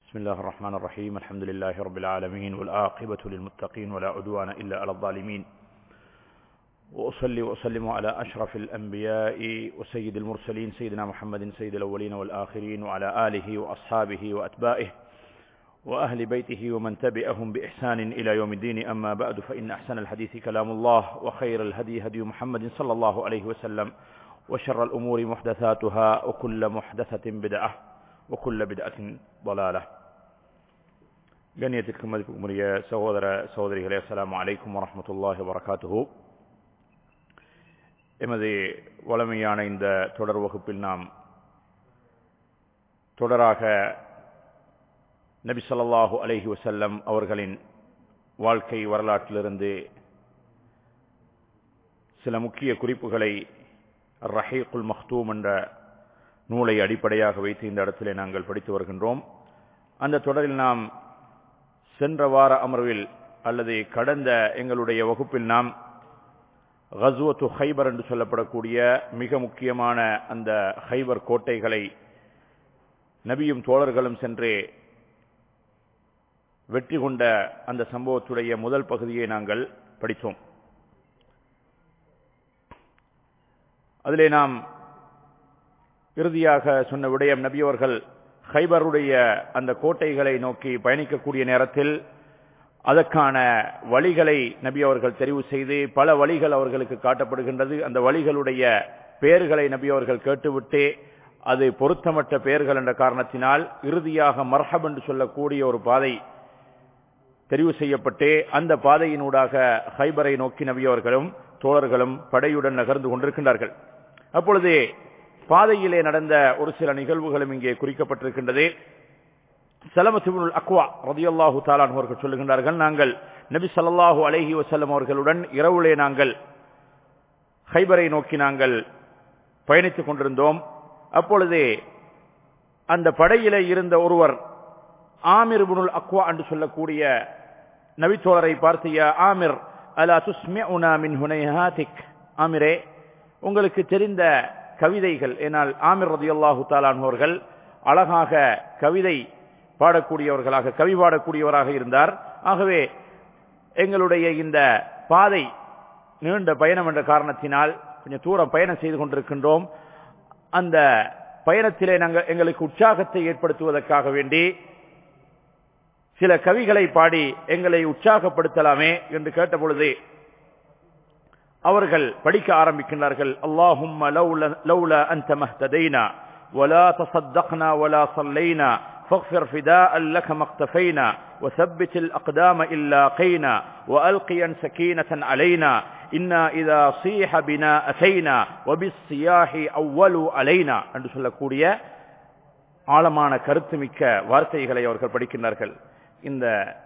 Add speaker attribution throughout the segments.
Speaker 1: بسم الله الرحمن الرحيم الحمد لله رب العالمين والعاقبة للمتقين ولا عدوان إلا على الظالمين وأصلي وأسلم على أشرف الأنبياء وسيد المرسلين سيدنا محمد سيد الأولين والآخرين وعلى آله وأصحابه وأتباعه وأهل بيته ومن تبعهم بإحسان إلى يوم الدين أما بعد فإن أحسن الحديث كلام الله وخير الهدي هدي محمد صلى الله عليه وسلم وشر الأمور محدثاتها وكل محدثة بدعة وكل بدعة ضلالة கண்ணியத்திற்கும் மதிப்புக்குரிய சகோதர சகோதரிகளே அஸ்லாம் அலைக்கும் வரமத்துல்லாஹி வரகாத்துஹூ எமது வளமையான இந்த தொடர் வகுப்பில் நாம் தொடராக நபி சொல்லாஹு அலஹி வசல்லம் அவர்களின் வாழ்க்கை வரலாற்றிலிருந்து சில முக்கிய குறிப்புகளை ரஹீக்குல் மஹ்தூம் என்ற நூலை அடிப்படையாக வைத்து இந்த இடத்திலே நாங்கள் படித்து வருகின்றோம் அந்த தொடரில் நாம் சென்ற வார அமர்வில் அல்லது கடந்த எங்களுடைய வகுப்பில் நாம் கசுவத்து ஹைபர் என்று சொல்லப்படக்கூடிய மிக முக்கியமான அந்த ஹைபர் கோட்டைகளை நபியும் தோழர்களும் சென்று வெற்றி கொண்ட அந்த சம்பவத்துடைய முதல் பகுதியை நாங்கள் படித்தோம் அதிலே நாம் இறுதியாக சொன்ன விடயம் நபியவர்கள் ஹைபருடைய அந்த கோட்டைகளை நோக்கி பயணிக்கக்கூடிய நேரத்தில் அதற்கான வழிகளை நபி அவர்கள் தெரிவு செய்து பல வழிகள் அவர்களுக்கு காட்டப்படுகின்றது அந்த வழிகளுடைய பெயர்களை நபி அவர்கள் கேட்டுவிட்டு அது பொருத்தமற்ற பெயர்கள் என்ற காரணத்தினால் இறுதியாக மர்ஹப் என்று சொல்லக்கூடிய ஒரு பாதை தெரிவு செய்யப்பட்டு அந்த பாதையினூடாக ஹைபரை நோக்கி நபி அவர்களும் தோழர்களும் படையுடன் நகர்ந்து கொண்டிருக்கின்றார்கள் அப்பொழுது பாதையிலே நடந்த ஒரு சில நிகழ்வுகளும் இங்கே குறிக்கப்பட்டிருக்கின்றது சலமசிபுல் அக்வா ரதியல்லாஹு தாலான் அவர்கள் சொல்லுகின்றார்கள் நாங்கள் நபி சல்லாஹூ அலஹி வசல்லம் அவர்களுடன் இரவுலே நாங்கள் ஹைபரை நோக்கி நாங்கள் பயணித்துக் கொண்டிருந்தோம் அப்பொழுது அந்த படையிலே இருந்த ஒருவர் ஆமிர் புனுல் அக்வா என்று சொல்லக்கூடிய நபித்தோழரை பார்த்திய ஆமிர் அலா துஸ்மே உனா மின் ஹுனைஹாதிக் ஆமிரே உங்களுக்கு தெரிந்த கவிதைகள் ஏனால் ஆமிர் ரதி அல்லாஹு தாலான்வர்கள் அழகாக கவிதை பாடக்கூடியவர்களாக கவி பாடக்கூடியவராக இருந்தார் ஆகவே எங்களுடைய இந்த பாதை நீண்ட பயணம் என்ற காரணத்தினால் கொஞ்சம் தூரம் பயணம் செய்து கொண்டிருக்கின்றோம் அந்த பயணத்திலே நாங்கள் எங்களுக்கு உற்சாகத்தை ஏற்படுத்துவதற்காக வேண்டி சில கவிகளை பாடி எங்களை உற்சாகப்படுத்தலாமே என்று கேட்டபொழுது அவர்கள் படிக்க ஆரம்பிக்கின்றார்கள் அல்லாஹும் லௌல அன்த மஹ்ததைனா ولا تصدقنا ولا صلينا فاغفر فداء لك ما اقتفينا وثبت الأقدام إلا قينا وألقيا سكينة علينا إنا إذا صيح بنا أتينا وبالصياح أول علينا என்று சொல்லக்கூடிய ஆழமான கருத்துமிக்க வார்த்தைகளை அவர்கள் படிக்கின்றார்கள் இந்த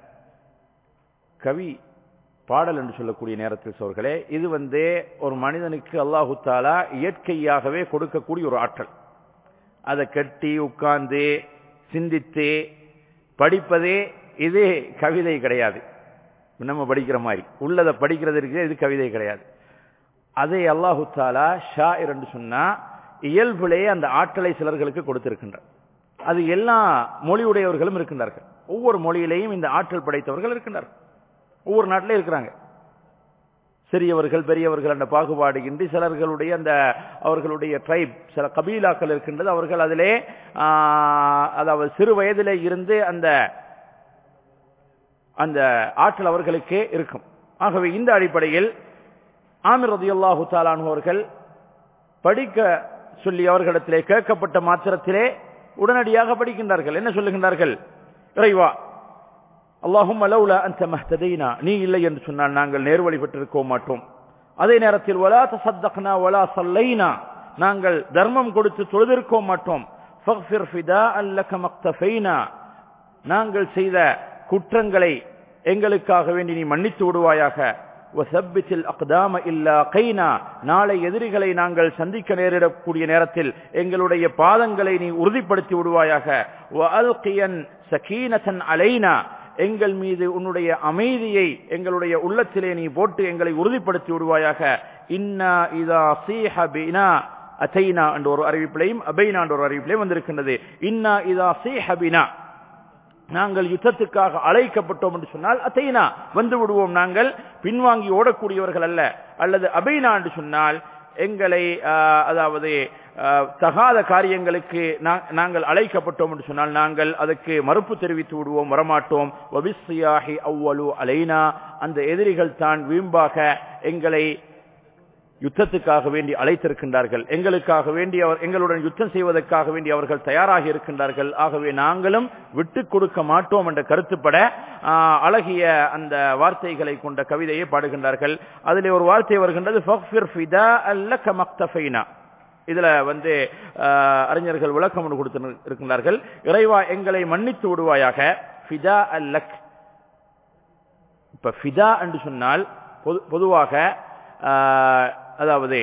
Speaker 1: கவி பாடல் என்று சொல்லக்கூடிய நேரத்தில் சோர்களே இது வந்து ஒரு மனிதனுக்கு அல்லாஹு தாலா இயற்கையாகவே கொடுக்கக்கூடிய ஒரு ஆற்றல் அதை கட்டி உட்கார்ந்து சிந்தித்து படிப்பதே இது கவிதை கிடையாது நம்ம படிக்கிற மாதிரி உள்ளதை படிக்கிறது இருக்குது இது கவிதை கிடையாது அதை அல்லாஹு தாலா ஷாயிர் என்று சொன்னா இயல்புலேயே அந்த ஆற்றலை சிலர்களுக்கு கொடுத்திருக்கின்றார் அது எல்லா மொழியுடையவர்களும் இருக்கின்றார்கள் ஒவ்வொரு மொழியிலையும் இந்த ஆற்றல் படைத்தவர்கள் இருக்கின்றார்கள் ஒவ்வொரு நாட்டிலே இருக்கிறாங்க சிறியவர்கள் பெரியவர்கள் என்ற பாகுபாடு இன்றி சிலர்களுடைய அந்த அவர்களுடைய ட்ரைப் சில கபீலாக்கள் இருக்கின்றது அவர்கள் அதிலே அதாவது சிறு வயதிலே இருந்து அந்த அந்த ஆற்றல் அவர்களுக்கே இருக்கும் ஆகவே இந்த அடிப்படையில் ஆமிர் ரதியுல்லாஹு தாலான் அவர்கள் படிக்க சொல்லி அவர்களிடத்திலே கேட்கப்பட்ட மாத்திரத்திலே உடனடியாக படிக்கின்றார்கள் என்ன சொல்லுகின்றார்கள் இறைவா அல்லாஹும் அலவுல அந்த மஹ்ததைனா நீ இல்லை என்று சொன்னால் நாங்கள் நேர்வழி பெற்றிருக்க மாட்டோம் அதே நேரத்தில் ஒலா தசத்தக்னா ஒலா சல்லைனா நாங்கள் தர்மம் கொடுத்து தொழுதிருக்க மாட்டோம் நாங்கள் செய்த குற்றங்களை எங்களுக்காக வேண்டி நீ மன்னித்து விடுவாயாக அக்தாம இல்லா கைனா நாளை எதிரிகளை நாங்கள் சந்திக்க நேரிடக்கூடிய நேரத்தில் எங்களுடைய பாதங்களை நீ உறுதிப்படுத்தி விடுவாயாக சகீனசன் அலைனா எங்கள் மீது உன்னுடைய அமைதியை எங்களுடைய உள்ளத்திலே நீ போட்டு எங்களை உறுதிப்படுத்தி விடுவாயாக இன்னா இதா சீஹபினா அத்தைனா என்ற ஒரு அறிவிப்பிலையும் அபைனா என்ற ஒரு அறிவிப்பிலையும் வந்திருக்கின்றது இன்னா இதா சீஹபினா நாங்கள் யுத்தத்துக்காக அழைக்கப்பட்டோம் என்று சொன்னால் அத்தைனா வந்து விடுவோம் நாங்கள் பின்வாங்கி ஓடக்கூடியவர்கள் அல்ல அல்லது அபைனா என்று சொன்னால் எங்களை ஆஹ், அதாவது ஆஹ், தகாத காரியங்களுக்கு நா- நாங்கள் அழைக்கப்பட்டோம் என்று சொன்னால் நாங்கள் அதற்கு மறுப்பு தெரிவித்து விடுவோம் வரமாட்டோம் வபிஸ்ஸியாஹி அவ்வலு அலைனா அந்த எதிரிகள் தான் வீம்பாக எங்களை யுத்தத்துக்காக வேண்டி அழைத்திருக்கின்றார்கள் எங்களுக்காக வேண்டி அவர் எங்களுடன் யுத்தம் செய்வதற்காக வேண்டி அவர்கள் தயாராகி இருக்கின்றார்கள் ஆகவே நாங்களும் விட்டுக் கொடுக்க மாட்டோம் என்ற கருத்துப்பட ஆஹ், அழகிய அந்த வார்த்தைகளை கொண்ட கவிதையை பாடுகின்றார்கள் அதிலே ஒரு வார்த்தை வருகின்றது "ஃபக்ஃபிர் ஃபிதாஅ லக மக்தஃபைனா." இதுல வந்து ஆஹ், அறிஞர்கள் விளக்கம் ஒன்று கொடுத்து இருக்கின்றார்கள் இறைவா எங்களை மன்னித்து விடுவாயாக ஃபிதா அல்லக் இப்ப ஃபிதா என்று சொன்னால் பொது- பொதுவாக ஆஹ், அதாவது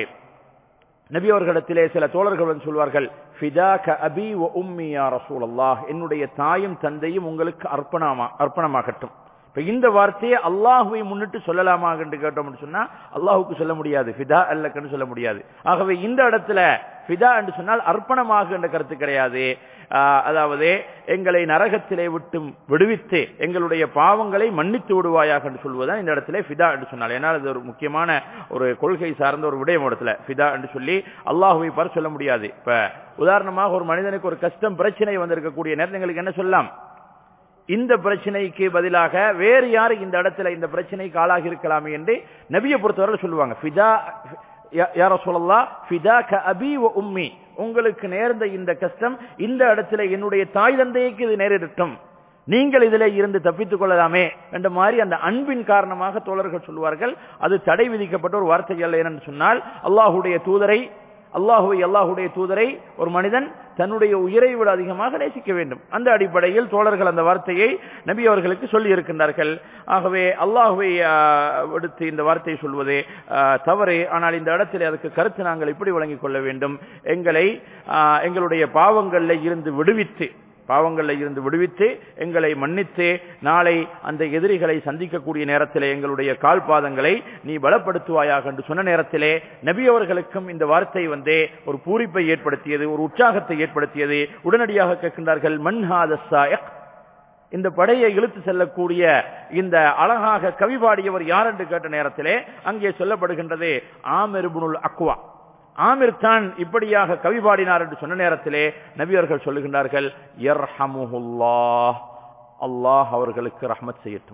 Speaker 1: நபி அவர்களிடத்திலே சில தோழர்கள் வந்து சொல்வார்கள் ஃபிதாக அபி வ உம்மி யா ரசூலல்லாஹ் என்னுடைய தாயும் தந்தையும் உங்களுக்கு அர்ப்பணமா அர்ப்பணமாகட்டும் இப்ப இந்த வார்த்தையை அல்லாஹுவை முன்னிட்டு சொல்லலாமா என்று கேட்டோம் என்று சொன்னா அல்லாஹுக்கு சொல்ல முடியாது ஃபிதா அல்லக்கன்னு சொல்ல முடியாது ஆகவே இந்த இடத்துல ஃபிதா என்று சொன்னால் அர்ப்பணமாக என்ற கருத்து கிடையாது ஆஹ், அதாவது எங்களை நரகத்திலே விட்டு விடுவித்து எங்களுடைய பாவங்களை மன்னித்து விடுவாயாக என்று சொல்வதுதான் இந்த இடத்துல ஃபிதா என்று சொன்னால் ஏன்னா அது ஒரு முக்கியமான ஒரு கொள்கை சார்ந்த ஒரு விடயம் இடத்துல ஃபிதா என்று சொல்லி அல்லாஹுவை பர சொல்ல முடியாது இப்ப உதாரணமாக ஒரு மனிதனுக்கு ஒரு கஷ்டம் பிரச்சனை வந்திருக்கக்கூடிய நேரங்களுக்கு என்ன சொல்லலாம் இந்த பிரச்சனைக்கு பதிலாக வேறு யாரு இந்த இடத்துல இந்த பிரச்சனைக்கு ஆளாகி இருக்கலாமே என்று நபியை பொறுத்தவரை சொல்லுவாங்க ஃபிதா யா- யார சொல்லலாம் ஃபிதா க அபி வ உம்மி உங்களுக்கு நேர்ந்த இந்த கஷ்டம் இந்த இடத்துல என்னுடைய தாய் தந்தைக்கு இது நேரிடட்டும் நீங்கள் இதிலே இருந்து தப்பித்துக் கொள்ளலாமே என்ற மாதிரி அந்த அன்பின் காரணமாக தோழர்கள் சொல்லுவார்கள் அது தடை விதிக்கப்பட்ட ஒரு வார்த்தை அல்ல என்னன்னு சொன்னால் அல்லாஹுடைய தூதரை அல்லாஹுவை அல்லாஹுடைய தூதரை ஒரு மனிதன் தன்னுடைய உயிரை விட அதிகமாக நேசிக்க வேண்டும் அந்த அடிப்படையில் தோழர்கள் அந்த வார்த்தையை நபி அவர்களுக்கு சொல்லி இருக்கின்றார்கள் ஆகவே அல்லாஹுவை ஆஹ், எடுத்து இந்த வார்த்தையை சொல்வது ஆஹ், தவறு ஆனால் இந்த இடத்திலே அதுக்கு கருத்து நாங்கள் இப்படி வழங்கிக் கொள்ள வேண்டும் எங்களை ஆஹ், எங்களுடைய பாவங்களில் இருந்து விடுவித்து பாவங்களில் இருந்து விடுவித்து எங்களை மன்னித்து நாளை அந்த எதிரிகளை சந்திக்கக்கூடிய நேரத்திலே எங்களுடைய கால் பாதங்களை நீ பலப்படுத்துவாயாக என்று சொன்ன நேரத்திலே நபி அவர்களுக்கும் இந்த வார்த்தை வந்து ஒரு பூரிப்பை ஏற்படுத்தியது ஒரு உற்சாகத்தை ஏற்படுத்தியது உடனடியாக கேட்கின்றார்கள் மன்ஹாத சாயக் இந்த படையை இழுத்து செல்லக்கூடிய இந்த அழகாக கவி பாடியவர் யார் என்று கேட்ட நேரத்திலே அங்கே சொல்லப்படுகின்றது ஆமெருபுனுல் அக்வா ஆமிர் தான் இப்படியாக கவி பாடினார் என்று சொன்ன நேரத்திலே நபி அவர்கள் சொல்லுகின்றார்கள் யர்ஹமுல்லாஹ் அல்லாஹ் அவர்களுக்கு ரஹ்மத் செய்யட்டும்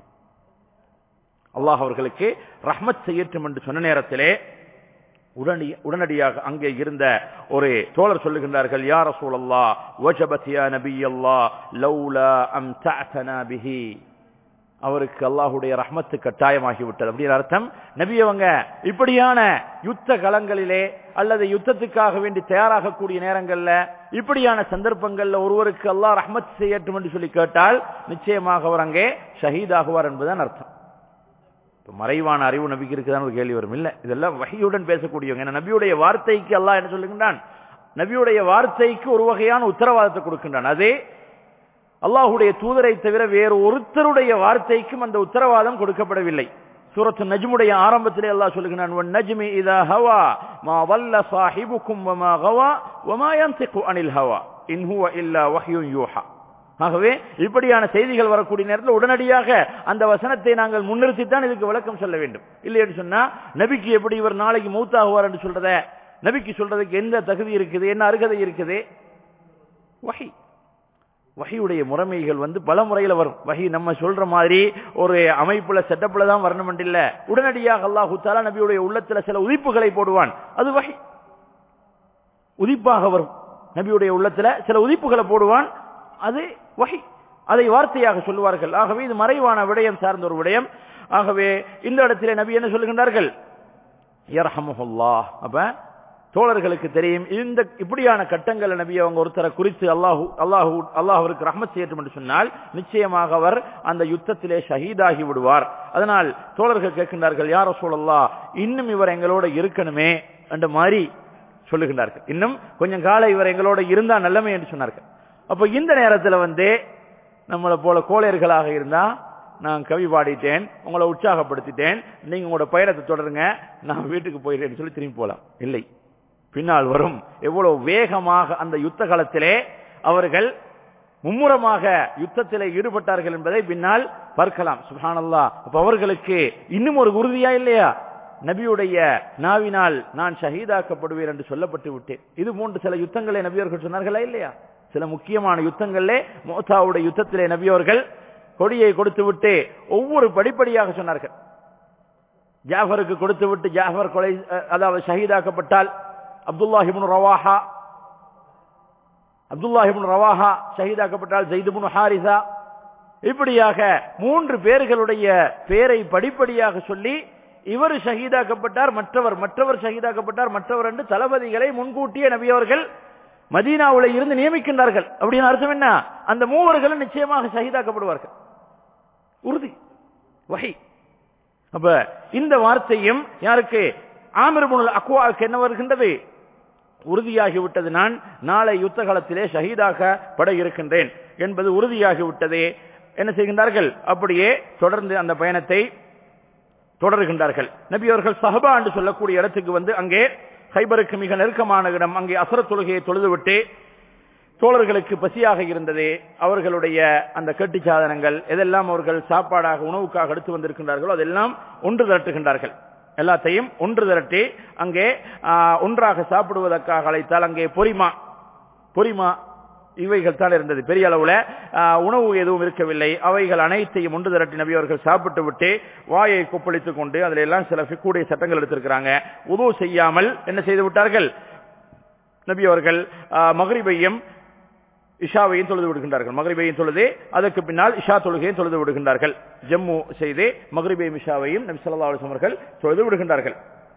Speaker 1: அல்லாஹ் அவர்களுக்கு ரஹ்மத் செய்யட்டும் என்று சொன்ன நேரத்திலே உடனடி உடனடியாக அங்கே இருந்த ஒரு தோழர் சொல்லுகின்றார்கள் யா ரசூலல்லா வஜபத் யா நபியல்லா லௌலா அம் தஅதனா பிஹி அவருக்கு அல்லாஹுடைய ரஹ்மத்து கட்டாயமாகி விட்டது அப்படின்னு அர்த்தம் நபி அவங்க இப்படியான யுத்த களங்களிலே அல்லது யுத்தத்துக்காக வேண்டி தயாராகக்கூடிய நேரங்கள்ல இப்படியான சந்தர்ப்பங்கள்ல ஒருவருக்கு அல்லாஹ் ரஹ்மத் செய்யட்டும் என்று சொல்லி கேட்டால் நிச்சயமாக அவர் அங்கே ஷஹீதாகுவார் என்பதுதான் அர்த்தம் இப்ப மறைவான அறிவு நபிக்கு இருக்குதான் ஒரு கேள்வி வரும் இல்ல இதெல்லாம் வகையுடன் பேசக்கூடியவங்க ஏன்னா நபியுடைய வார்த்தைக்கு அல்லாஹ் என்ன சொல்லுகின்றான் நபியுடைய வார்த்தைக்கு ஒரு வகையான உத்தரவாதத்தை கொடுக்கின்றான் அதே அல்லாஹுடைய தூதரை தவிர வேறு ஒருத்தருடைய வார்த்தைக்கும் அந்த உத்தரவாதம் கொடுக்கப்படவில்லை சூரத்து நஜ்முடைய ஆரம்பத்திலே அல்லாஹ் சொல்லுகிறான் "வன் நஜ்மி இதா ஹவா மா வல்ல சாஹிபுக்கும் வமா கவா வமா யன்திகு அனில் ஹவா இன் ஹுவ இல்லா வஹ்யுன் யூஹா ஆகவே இப்படியான செய்திகள் வரக்கூடிய நேரத்தில் உடனடியாக அந்த வசனத்தை நாங்கள் முன்னிறுத்தித்தான் இதுக்கு விளக்கம் சொல்ல வேண்டும் இல்லைன்னு சொன்னா நபிக்கு எப்படி இவர் நாளைக்கு மூத்தாகுவார் என்று சொல்றத நபிக்கு சொல்றதுக்கு எந்த தகுதி இருக்குது என்ன அருகதை இருக்குது வஹி வகையுடைய முறைமைகள் வந்து பல முறையில வரும் வகை நம்ம சொல்ற மாதிரி ஒரு அமைப்புல செட்டப்ல தான் வரணும் இல்ல உடனடியாக அல்லாஹு தாலா நபியுடைய உள்ளத்துல சில உதிப்புகளை போடுவான் அது வகை உதிப்பாக வரும் நபியுடைய உள்ளத்துல சில உதிப்புகளை போடுவான் அது வகை அதை வார்த்தையாக சொல்லுவார்கள் ஆகவே இது மறைவான விடயம் சார்ந்த ஒரு விடயம் ஆகவே இந்த இடத்திலே நபி என்ன சொல்லுகின்றார்கள் யர்ஹமுல்லாஹ் அப்ப தோழர்களுக்கு தெரியும் இந்த இப்படியான கட்டங்கள் நபி அவங்க ஒருத்தரை குறித்து அல்லாஹு அல்லாஹு அல்லாஹ் அவருக்கு ரஹ்மத் செய்யட்டும் என்று சொன்னால் நிச்சயமாக அவர் அந்த யுத்தத்திலே ஷஹீதாகி விடுவார் அதனால் தோழர்கள் கேட்கின்றார்கள் யார சூழல்லா இன்னும் இவர் எங்களோட இருக்கணுமே என்ற மாதிரி சொல்லுகின்றார்கள் இன்னும் கொஞ்சம் காலம் இவர் எங்களோட இருந்தா நல்லமே என்று சொன்னார்கள் அப்ப இந்த நேரத்தில் வந்து நம்மளை போல கோழையர்களாக இருந்தா நான் கவி பாடிட்டேன் உங்களை உற்சாகப்படுத்திட்டேன் நீங்க உங்களோட பயணத்தை தொடருங்க நான் வீட்டுக்கு போயிட்டேன்னு சொல்லி திரும்பி போலாம் இல்லை பின்னால் வரும் எவ்வளவு வேகமாக அந்த யுத்த காலத்திலே அவர்கள் மும்முரமாக யுத்தத்தில் ஈடுபட்டார்கள் என்பதை பின்னால் பார்க்கலாம் சுஹானல்லா அப்ப அவர்களுக்கு இன்னும் ஒரு உறுதியா இல்லையா நபியுடைய நாவினால் நான் ஷஹீதாக்கப்படுவேன் என்று சொல்லப்பட்டு விட்டேன் இது போன்று சில யுத்தங்களை நபியவர்கள் சொன்னார்களா இல்லையா சில முக்கியமான யுத்தங்களிலே மோத்தாவுடைய யுத்தத்திலே நபியவர்கள் கொடியை கொடுத்து விட்டு ஒவ்வொரு படிப்படியாக சொன்னார்கள் ஜாஃபருக்கு கொடுத்து விட்டு ஜாஃபர் கொலை அதாவது ஷஹீதாக்கப்பட்டால் அப்துல்லாஹிபுன் ரவாஹா அப்துல்லாஹிபுன் ரவாஹா ஷஹீதாக்கப்பட்டால் ஜெய்துபுன் ஹாரிசா இப்படியாக மூன்று பேர்களுடைய பேரை படிப்படியாக சொல்லி இவர் ஷஹீதாக்கப்பட்டார் மற்றவர் மற்றவர் ஷஹீதாக்கப்பட்டார் மற்றவர் என்று தளபதிகளை முன்கூட்டிய நபியவர்கள் மதீனாவுல இருந்து நியமிக்கின்றார்கள் அப்படின்னு அர்த்தம் என்ன அந்த மூவர்களும் நிச்சயமாக ஷஹீதாக்கப்படுவார்கள் உறுதி வகை அப்ப இந்த வார்த்தையும் யாருக்கு ஆமிர்புல் அக்வாவுக்கு என்ன வருகின்றது உறுதியாகிவிட்டது நான் நாளை யுத்த காலத்திலே ஷஹீதாகப்பட இருக்கின்றேன் என்பது உறுதியாகிவிட்டதே என்ன செய்கின்றார்கள் அப்படியே தொடர்ந்து அந்த பயணத்தை தொடர்கின்றார்கள் நபி அவர்கள் சஹபா என்று சொல்லக்கூடிய இடத்துக்கு வந்து அங்கே ஹைபருக்கு மிக நெருக்கமான இடம் அங்கே அசர தொழுகையை தொழுதுவிட்டு தோழர்களுக்கு பசியாக இருந்தது அவர்களுடைய அந்த கெட்டி சாதனங்கள் எதெல்லாம் அவர்கள் சாப்பாடாக உணவுக்காக எடுத்து வந்திருக்கின்றார்களோ அதெல்லாம் ஒன்று திரட்டுகின்றார்கள் எல்லாத்தையும் ஒன்று திரட்டி அங்கே ஒன்றாக சாப்பிடுவதற்காக அழைத்தால் அங்கே பொரிமா பொரிமா இவைகள் தான் இருந்தது பெரிய அளவுல உணவு எதுவும் இருக்கவில்லை அவைகள் அனைத்தையும் ஒன்று திரட்டி நபி அவர்கள் சாப்பிட்டு விட்டு வாயை கொப்பளித்துக் கொண்டு அதுல எல்லாம் சில கூடிய சட்டங்கள் எடுத்திருக்கிறாங்க உதவு செய்யாமல் என்ன செய்து விட்டார்கள் நபி அவர்கள் மகரிபையும் இஷாவையும் தொழுது விடுகின்றார்கள் மகரிபையும் தொழுது அதற்கு பின்னால் இஷா தொழுகையும் தொழுது விடுகின்றார்கள் ஜம்மு செய்து மகரிபையும் இஷாவையும் நபி சொல்லா அவர்கள் தொழுது விடுகின்றார்கள்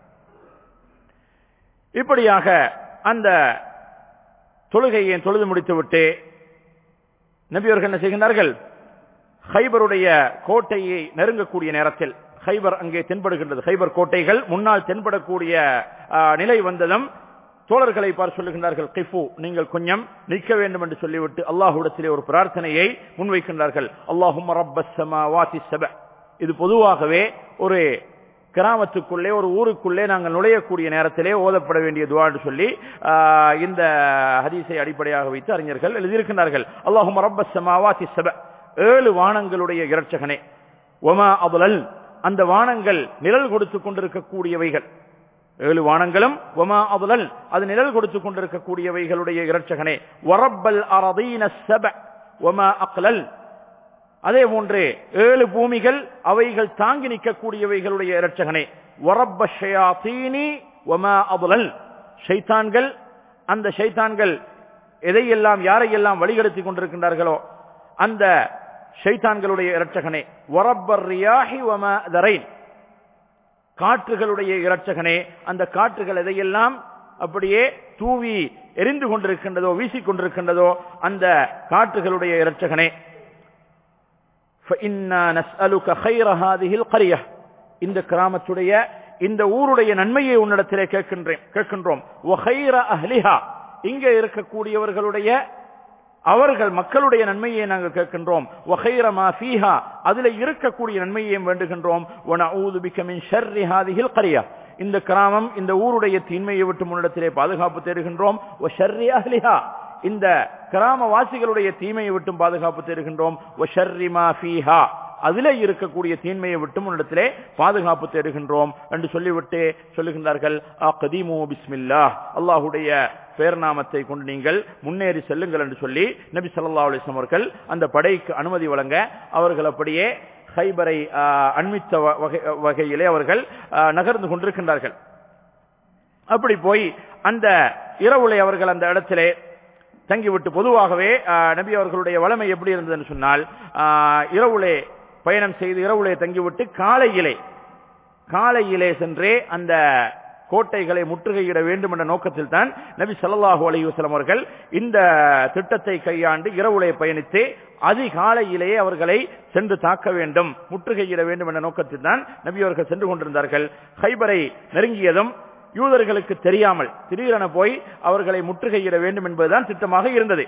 Speaker 1: இப்படியாக அந்த தொழுகையை தொழுது முடித்துவிட்டு நபியவர்கள் என்ன செய்கின்றார்கள் ஹைபருடைய கோட்டையை நெருங்கக்கூடிய நேரத்தில் ஹைபர் அங்கே தென்படுகின்றது ஹைபர் கோட்டைகள் முன்னால் தென்படக்கூடிய நிலை வந்ததும் தோழர்களை பார் சொல்லுகின்றார்கள் கிஃபு நீங்கள் கொஞ்சம் நிற்க வேண்டும் என்று சொல்லிவிட்டு அல்லாஹுடத்திலே ஒரு பிரார்த்தனையை முன்வைக்கின்றார்கள் அல்லாஹும் இது பொதுவாகவே ஒரு கிராமத்துக்குள்ளே ஒரு ஊருக்குள்ளே நாங்கள் நுழையக்கூடிய நேரத்திலே ஓதப்பட வேண்டிய துவா என்று சொல்லி இந்த ஹதீஸை அடிப்படையாக வைத்து அறிஞர்கள் எழுதியிருக்கின்றார்கள் அல்லாஹும் ரப்பசமாவாத்தி சப ஏழு வானங்களுடைய இரட்சகனே ஒமா அபுலல் அந்த வானங்கள் நிழல் கொடுத்துக் கொண்டிருக்கக்கூடியவைகள் ஏழு வானங்களும் ஒமா அபுலல் அது நிழல் கொடுத்துக் கொண்டிருக்கக்கூடியவைகளுடைய இரட்சகனே ஒரப்பல் அரதீன சப ஒமா அக்லல் அதே போன்று ஏழு பூமிகள் அவைகள் தாங்கி நிற்கக்கூடியவைகளுடைய இரட்சகனே ஒரப்ப ஷயாத்தீனி ஒமா அபுலல் ஷைத்தான்கள் அந்த ஷைத்தான்கள் எதையெல்லாம் யாரையெல்லாம் வழிகெடுத்துக் கொண்டிருக்கின்றார்களோ அந்த ஷைத்தான்களுடைய இரட்சகனே ஒரப்பர் ரியாஹி ஒமா தரைன் காற்றுகளுடைய இரட்சகனே அந்த காற்றுகள் எதையெல்லாம் அப்படியே தூவி எரிந்து கொண்டிருக்கின்றதோ வீசிக் கொண்டிருக்கின்றதோ அந்த காற்றுகளுடைய இரட்சகனே இந்த கிராமத்துடைய இந்த ஊருடைய நன்மையை உன்னிடத்திலே கேட்கின்றேன் கேட்கின்றோம் இங்கே இருக்கக்கூடியவர்களுடைய அவர்கள் மக்களுடைய நன்மையை நாங்கள் கேட்கின்றோம் அதுல இருக்கக்கூடிய நன்மையையும் வேண்டுகின்றோம் இந்த கிராமம் இந்த ஊருடைய தீன்மையை விட்டு முன்னிடத்திலே பாதுகாப்பு தேடுகின்றோம் இந்த கிராமவாசிகளுடைய தீமையை விட்டும் பாதுகாப்பு தேடுகின்றோம் அதிலே இருக்கக்கூடிய தீன்மையை விட்டும் உன்னிடத்திலே பாதுகாப்பு தேடுகின்றோம் என்று சொல்லிவிட்டு சொல்லுகின்றார்கள் கதீமு பிஸ்மில்லா அல்லாஹுடைய பேர்நாமத்தை கொண்டு நீங்கள் முன்னேறி செல்லுங்கள் என்று சொல்லி நபி சல்லா அலிஸ்லாம் அவர்கள் அந்த படைக்கு அனுமதி வழங்க அவர்கள் அப்படியே ஹைபரை அண்மித்த வகையிலே அவர்கள் நகர்ந்து கொண்டிருக்கின்றார்கள் அப்படி போய் அந்த இரவுலை அவர்கள் அந்த இடத்திலே தங்கிவிட்டு பொதுவாகவே நபி அவர்களுடைய வளமை எப்படி இருந்ததுன்னு சொன்னால் இரவுலே பயணம் செய்து இரவுலே தங்கிவிட்டு காலையிலே காலையிலே சென்றே அந்த கோட்டைகளை முற்றுகையிட வேண்டும் என்ற நோக்கத்தில் தான் நபி சல்லாஹூ அலையுசலம் அவர்கள் இந்த திட்டத்தை கையாண்டு இரவுலே பயணித்து அதிகாலையிலேயே அவர்களை சென்று தாக்க வேண்டும் முற்றுகையிட வேண்டும் என்ற நோக்கத்தில் தான் நபி அவர்கள் சென்று கொண்டிருந்தார்கள் ஹைபரை நெருங்கியதும் யூதர்களுக்கு தெரியாமல் திடீரென போய் அவர்களை முற்றுகையிட வேண்டும் என்பதுதான் திட்டமாக இருந்தது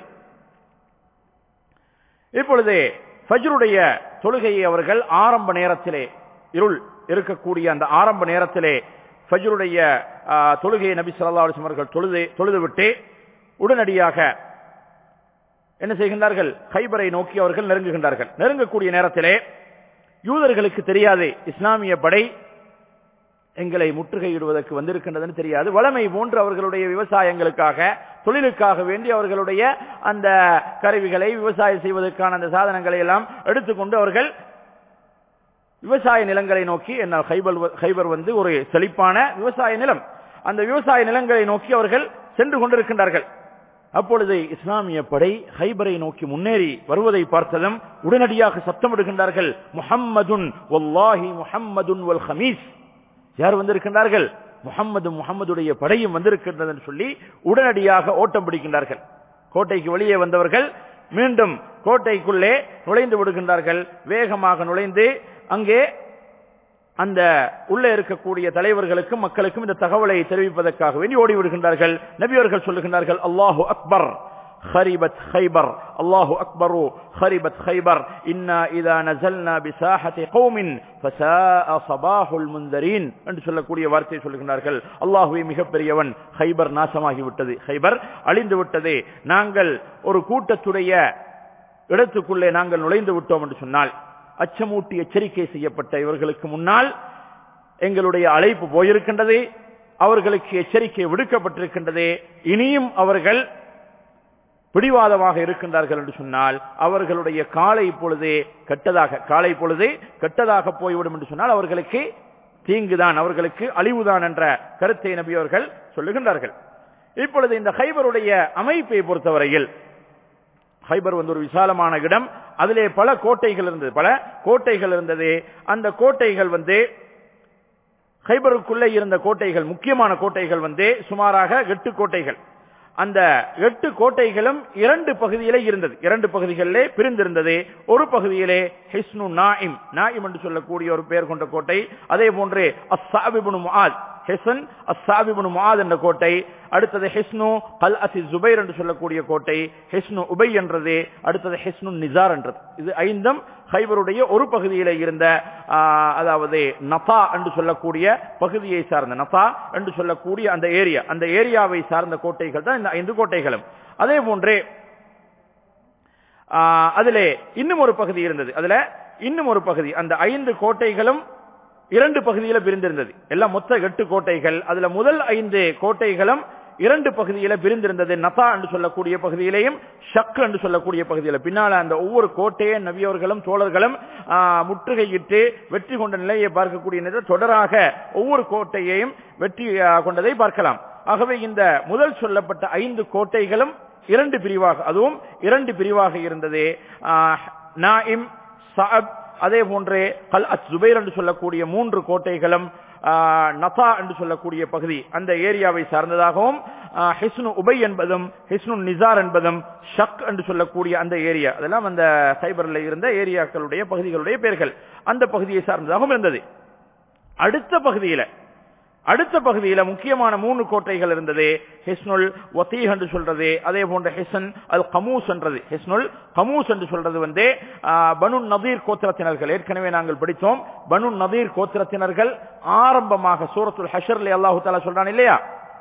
Speaker 1: இப்பொழுது ஃபஜ்ருடைய தொழுகையை அவர்கள் ஆரம்ப நேரத்திலே இருள் இருக்கக்கூடிய அந்த ஆரம்ப நேரத்திலே ஃபஜ்ருடைய தொழுகையை நபி சொல்லா அலிஸ்லம் அவர்கள் தொழுது தொழுது விட்டு உடனடியாக என்ன செய்கின்றார்கள் ஹைபரை நோக்கி அவர்கள் நெருங்குகின்றார்கள் நெருங்கக்கூடிய நேரத்திலே யூதர்களுக்கு தெரியாது இஸ்லாமிய படை எங்களை முற்றுகையிடுவதற்கு வந்திருக்கின்றதுன்னு தெரியாது வளமை போன்று அவர்களுடைய விவசாயங்களுக்காக தொழிலுக்காக வேண்டி அவர்களுடைய அந்த கருவிகளை விவசாயம் செய்வதற்கான அந்த சாதனங்களை எல்லாம் எடுத்துக்கொண்டு அவர்கள் விவசாய நிலங்களை நோக்கி என்ன ஹைபர் ஹைபர் வந்து ஒரு செழிப்பான விவசாய நிலம் அந்த விவசாய நிலங்களை நோக்கி அவர்கள் சென்று கொண்டிருக்கின்றார்கள் அப்பொழுது இஸ்லாமிய படை ஹைபரை நோக்கி முன்னேறி வருவதை பார்த்ததும் உடனடியாக சத்தமிடுகின்றார்கள் முஹம்மதுன் வல்லாஹி முஹம்மதுன் வல் ஹமீஸ் யார் வந்திருக்கின்றார்கள் முகம்மது முகம்மதுடைய படையும் வந்திருக்கின்றது என்று சொல்லி உடனடியாக ஓட்டம் பிடிக்கின்றார்கள் கோட்டைக்கு வெளியே வந்தவர்கள் மீண்டும் கோட்டைக்குள்ளே நுழைந்து விடுகின்றார்கள் வேகமாக நுழைந்து அங்கே அந்த உள்ளே இருக்கக்கூடிய தலைவர்களுக்கும் மக்களுக்கும் இந்த தகவலை தெரிவிப்பதற்காக வேண்டி ஓடிவிடுகின்றார்கள் நபியவர்கள் சொல்லுகின்றார்கள் அல்லாஹு அக்பர் خربت خيبر الله أكبر خربت خيبر إنا إذا نزلنا بساحة قوم فساء صباح المنذرين என்று சொல்லக்கூடிய வார்த்தை சொல்லுகிறார்கள் அல்லாஹுவே மிகப்பெரியவன் ஹைபர் நாசமாகி விட்டது ஹைபர் அழிந்து விட்டது நாங்கள் ஒரு கூட்டத்துடைய இடத்துக்குள்ளே நாங்கள் நுழைந்து விட்டோம் என்று சொன்னால் அச்சமூட்டி எச்சரிக்கை செய்யப்பட்ட இவர்களுக்கு முன்னால் எங்களுடைய அழைப்பு போயிருக்கின்றது அவர்களுக்கு எச்சரிக்கை விடுக்கப்பட்டிருக்கின்றது இனியும் அவர்கள் பிடிவாதமாக இருக்கின்றார்கள் என்று சொன்னால் அவர்களுடைய காலை பொழுதே கெட்டதாக காலை பொழுதே கெட்டதாக போய்விடும் என்று சொன்னால் அவர்களுக்கு தீங்குதான் அவர்களுக்கு அழிவுதான் என்ற கருத்தை நபி அவர்கள் சொல்லுகின்றார்கள் இப்பொழுது இந்த ஹைபருடைய அமைப்பை பொறுத்தவரையில் ஹைபர் வந்து ஒரு விசாலமான இடம் அதிலே பல கோட்டைகள் இருந்தது பல கோட்டைகள் இருந்தது அந்த கோட்டைகள் வந்து ஹைபருக்குள்ளே இருந்த கோட்டைகள் முக்கியமான கோட்டைகள் வந்து சுமாராக எட்டு கோட்டைகள் அந்த எட்டு கோட்டைகளும் இரண்டு பகுதியிலே இருந்தது இரண்டு பகுதிகளிலே பிரிந்திருந்தது ஒரு பகுதியிலே ஹிஸ்னு நாயிம் நாயிம் என்று சொல்லக்கூடிய ஒரு பெயர் கொண்ட கோட்டை அதே போன்று அஸ்ஸாபிபுனு முஆத் ஹெசன் அஸ்ஸாபிபுனு முஆத் என்ற கோட்டை அடுத்தது ஹிஸ்னு கல் அசி ஜுபைர் என்று சொல்லக்கூடிய கோட்டை ஹிஸ்னு உபை என்றது அடுத்தது ஹிஸ்னு நிசார் என்றது இது ஐந்தும் ஹைபருடைய ஒரு பகுதியில இருந்த அதாவது நபா என்று சொல்லக்கூடிய பகுதியை சார்ந்த நபா என்று சொல்லக்கூடிய அந்த ஏரியா அந்த ஏரியாவை சார்ந்த கோட்டைகள் தான் இந்த ஐந்து கோட்டைகளும் அதே போன்றே அதிலே இன்னும் ஒரு பகுதி இருந்தது அதுல இன்னும் ஒரு பகுதி அந்த ஐந்து கோட்டைகளும் இரண்டு பகுதியில பிரிந்திருந்தது எல்லாம் மொத்த எட்டு கோட்டைகள் அதுல முதல் ஐந்து கோட்டைகளும் இரண்டு பகுதியில பிரிந்திருந்தது நதா என்று சொல்லக்கூடிய பகுதியிலையும் ஷக் என்று சொல்லக்கூடிய பகுதியில பின்னால அந்த ஒவ்வொரு கோட்டையை நவியவர்களும் தோழர்களும் முற்றுகையிட்டு வெற்றி கொண்ட நிலையை பார்க்கக்கூடிய நேரத்தில் தொடராக ஒவ்வொரு கோட்டையையும் வெற்றி கொண்டதை பார்க்கலாம் ஆகவே இந்த முதல் சொல்லப்பட்ட ஐந்து கோட்டைகளும் இரண்டு பிரிவாக அதுவும் இரண்டு பிரிவாக இருந்தது நாயிம் சாப் அதே போன்றே கல் அத் ஜுபைர் என்று சொல்லக்கூடிய மூன்று கோட்டைகளும் நசா என்று சொல்லக்கூடிய பகுதி அந்த ஏரியாவை சார்ந்ததாகவும் ஹிஸ்னு உபை என்பதும் ஹிஸ்னு நிசார் என்பதும் ஷக் என்று சொல்லக்கூடிய அந்த ஏரியா அதெல்லாம் அந்த சைபரில் இருந்த ஏரியாக்களுடைய பகுதிகளுடைய பெயர்கள் அந்த பகுதியை சார்ந்ததாகவும் இருந்தது அடுத்த பகுதியில அடுத்த பகுதியில முக்கியமான மூணு கோட்டைகள் இருந்தது ஹிஸ்னுல் வசீஹ் என்று சொல்றது அதே போன்ற ஹிசன் அல் கமூஸ் என்றது ஹிஸ்னுல் கமூஸ் என்று சொல்றது வந்து பனு நதீர் கோத்திரத்தினர்கள் ஏற்கனவே நாங்கள் படித்தோம் பனு நதீர் கோத்திரத்தினர்கள் ஆரம்பமாக சூரத்துல் ஹஷர்ல அல்லாஹு தாலா சொல்றான் இல்லையா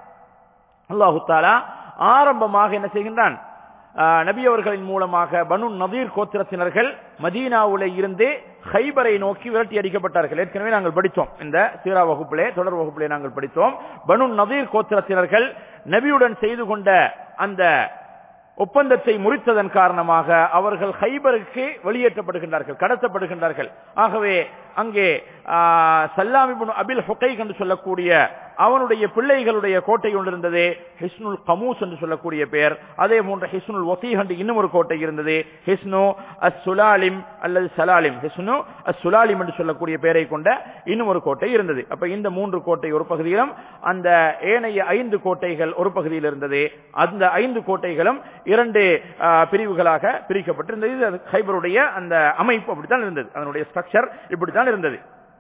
Speaker 1: அல்லாஹு தாலா ஆரம்பமாக என்ன செய்கின்றான் நபி அவர்களின் மூலமாக பனு நதீர் கோத்திரத்தினர்கள் மதீனாவுல இருந்து ஹைபரை நோக்கி விரட்டி அடிக்கப்பட்டார்கள் ஏற்கனவே நாங்கள் படித்தோம் இந்த சீரா வகுப்பிலே தொடர் வகுப்பிலே நாங்கள் படித்தோம் பனு நதீர் கோத்திரத்தினர்கள் நபியுடன் செய்து கொண்ட அந்த ஒப்பந்தத்தை முறித்ததன் காரணமாக அவர்கள் ஹைபருக்கு வெளியேற்றப்படுகின்றார்கள் கடத்தப்படுகின்றார்கள் ஆகவே அங்கே சல்லாமிபுன் அபில் ஹொக்கை என்று சொல்லக்கூடிய அவனுடைய பிள்ளைகளுடைய கோட்டை கொண்டிருந்தது ஹிஸ்னுல் கமூஸ் என்று சொல்லக்கூடிய பெயர் அதே போன்ற ஹிஸ்னுல் வசீஹ் என்று இன்னும் ஒரு கோட்டை இருந்தது ஹிஸ்னு அஸ் சுலாலிம் அல்லது சலாலிம் ஹிஸ்னு அஸ் சுலாலிம் என்று சொல்லக்கூடிய பெயரை கொண்ட இன்னும் ஒரு கோட்டை இருந்தது அப்ப இந்த மூன்று கோட்டை ஒரு பகுதியிலும் அந்த ஏனைய ஐந்து கோட்டைகள் ஒரு பகுதியில் இருந்தது அந்த ஐந்து கோட்டைகளும் இரண்டு பிரிவுகளாக பிரிக்கப்பட்டிருந்தது இது ஹைபருடைய அந்த அமைப்பு அப்படித்தான் இருந்தது அதனுடைய ஸ்ட்ரக்சர் இப்படித்தான் இருந்தது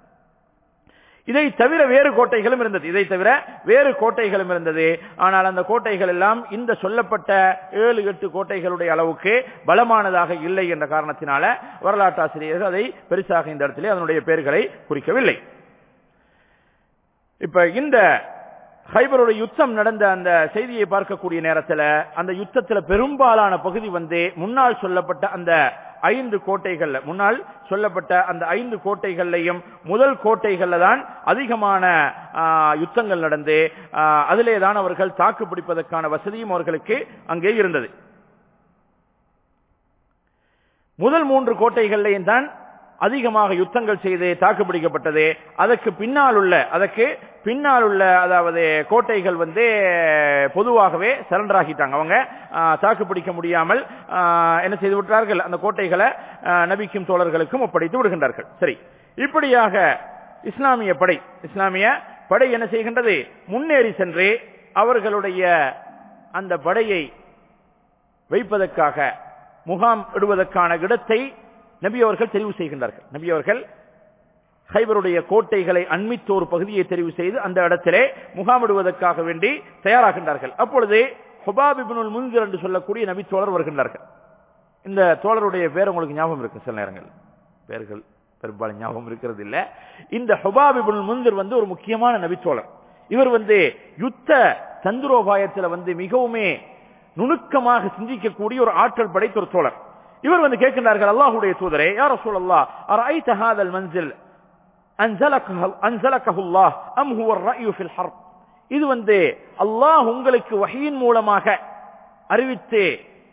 Speaker 1: இதை தவிர வேறு கோட்டைகளும் இருந்தது இதை தவிர வேறு கோட்டைகளும் இருந்தது ஆனால் அந்த கோட்டைகள் எல்லாம் இந்த சொல்லப்பட்ட ஏழு எட்டு கோட்டைகளுடைய அளவுக்கு பலமானதாக இல்லை என்ற காரணத்தினால வரலாற்றாசிரியர்கள் அதை பெருசாக இந்த இடத்திலே அதனுடைய பெயர்களை குறிக்கவில்லை இப்ப இந்த ஹைபருடைய யுத்தம் நடந்த அந்த செய்தியை பார்க்கக்கூடிய நேரத்துல அந்த யுத்தத்துல பெரும்பாலான பகுதி வந்து முன்னால் சொல்லப்பட்ட அந்த ஐந்து கோட்டைகள்ல முன்னால் சொல்லப்பட்ட அந்த ஐந்து கோட்டைகள்லையும் முதல் கோட்டைகள்ல தான் அதிகமான ஆ, யுத்தங்கள் நடந்து ஆ, அதிலே தான் அவர்கள் தாக்கு பிடிப்பதற்கான வசதியும் அவர்களுக்கு அங்கே இருந்தது முதல் மூன்று கோட்டைகள்லையும் தான் அதிகமாக யுத்தங்கள் செய்து தாக்குப்பிடிக்கப்பட்டது அதற்கு பின்னால் உள்ள அதற்கு பின்னால் உள்ள அதாவது கோட்டைகள் வந்து பொதுவாகவே சரண்டர் ஆகிட்டாங்க அவங்க ஆ, தாக்குப்பிடிக்க முடியாமல் ஆ, என்ன செய்து விட்டார்கள் அந்த கோட்டைகளை ஆ, நபிக்கும் தோழர்களுக்கும் ஒப்படைத்து விடுகின்றார்கள் சரி இப்படியாக இஸ்லாமிய படை இஸ்லாமிய படை என்ன செய்கின்றது முன்னேறி சென்று அவர்களுடைய அந்த படையை வைப்பதற்காக முகாம் இடுவதற்கான இடத்தை நபி அவர்கள் தெரிவு செய்கின்றார்கள் நபி அவர்கள் ஹைபருடைய கோட்டைகளை அண்மித்த ஒரு பகுதியை தெரிவு செய்து அந்த இடத்திலே முகாமிடுவதற்காக வேண்டி தயாராகின்றார்கள் அப்பொழுது ஹுபாபிபுனுல் முன்சிர் என்று சொல்லக்கூடிய நபி தோழர் வருகின்றார்கள் இந்த தோழருடைய பேர் உங்களுக்கு ஞாபகம் இருக்கு சில நேரங்கள் பேர்கள் பெரும்பாலும் ஞாபகம் இருக்கிறது இல்ல இந்த ஹுபாபிபுனுல் முன்சிர் வந்து ஒரு முக்கியமான நபி தோழர் இவர் வந்து யுத்த தந்திரோபாயத்துல வந்து மிகவுமே நுணுக்கமாக சிந்திக்கக்கூடிய ஒரு ஆற்றல் படைத்த ஒரு தோழர் இவர் வந்து கேட்கின்றார்கள் அல்லாஹுடைய தூதரே யார் ரசூலல்லா அரைத்த ஹாதல் மன்சில் அன்சலக்கஹு அன்சலக்கஹுல்லாஹ் அம் ஹுவ الرأي في الحرب இது வந்து அல்லாஹ் உங்களுக்கு வஹீன் மூலமாக அறிவித்து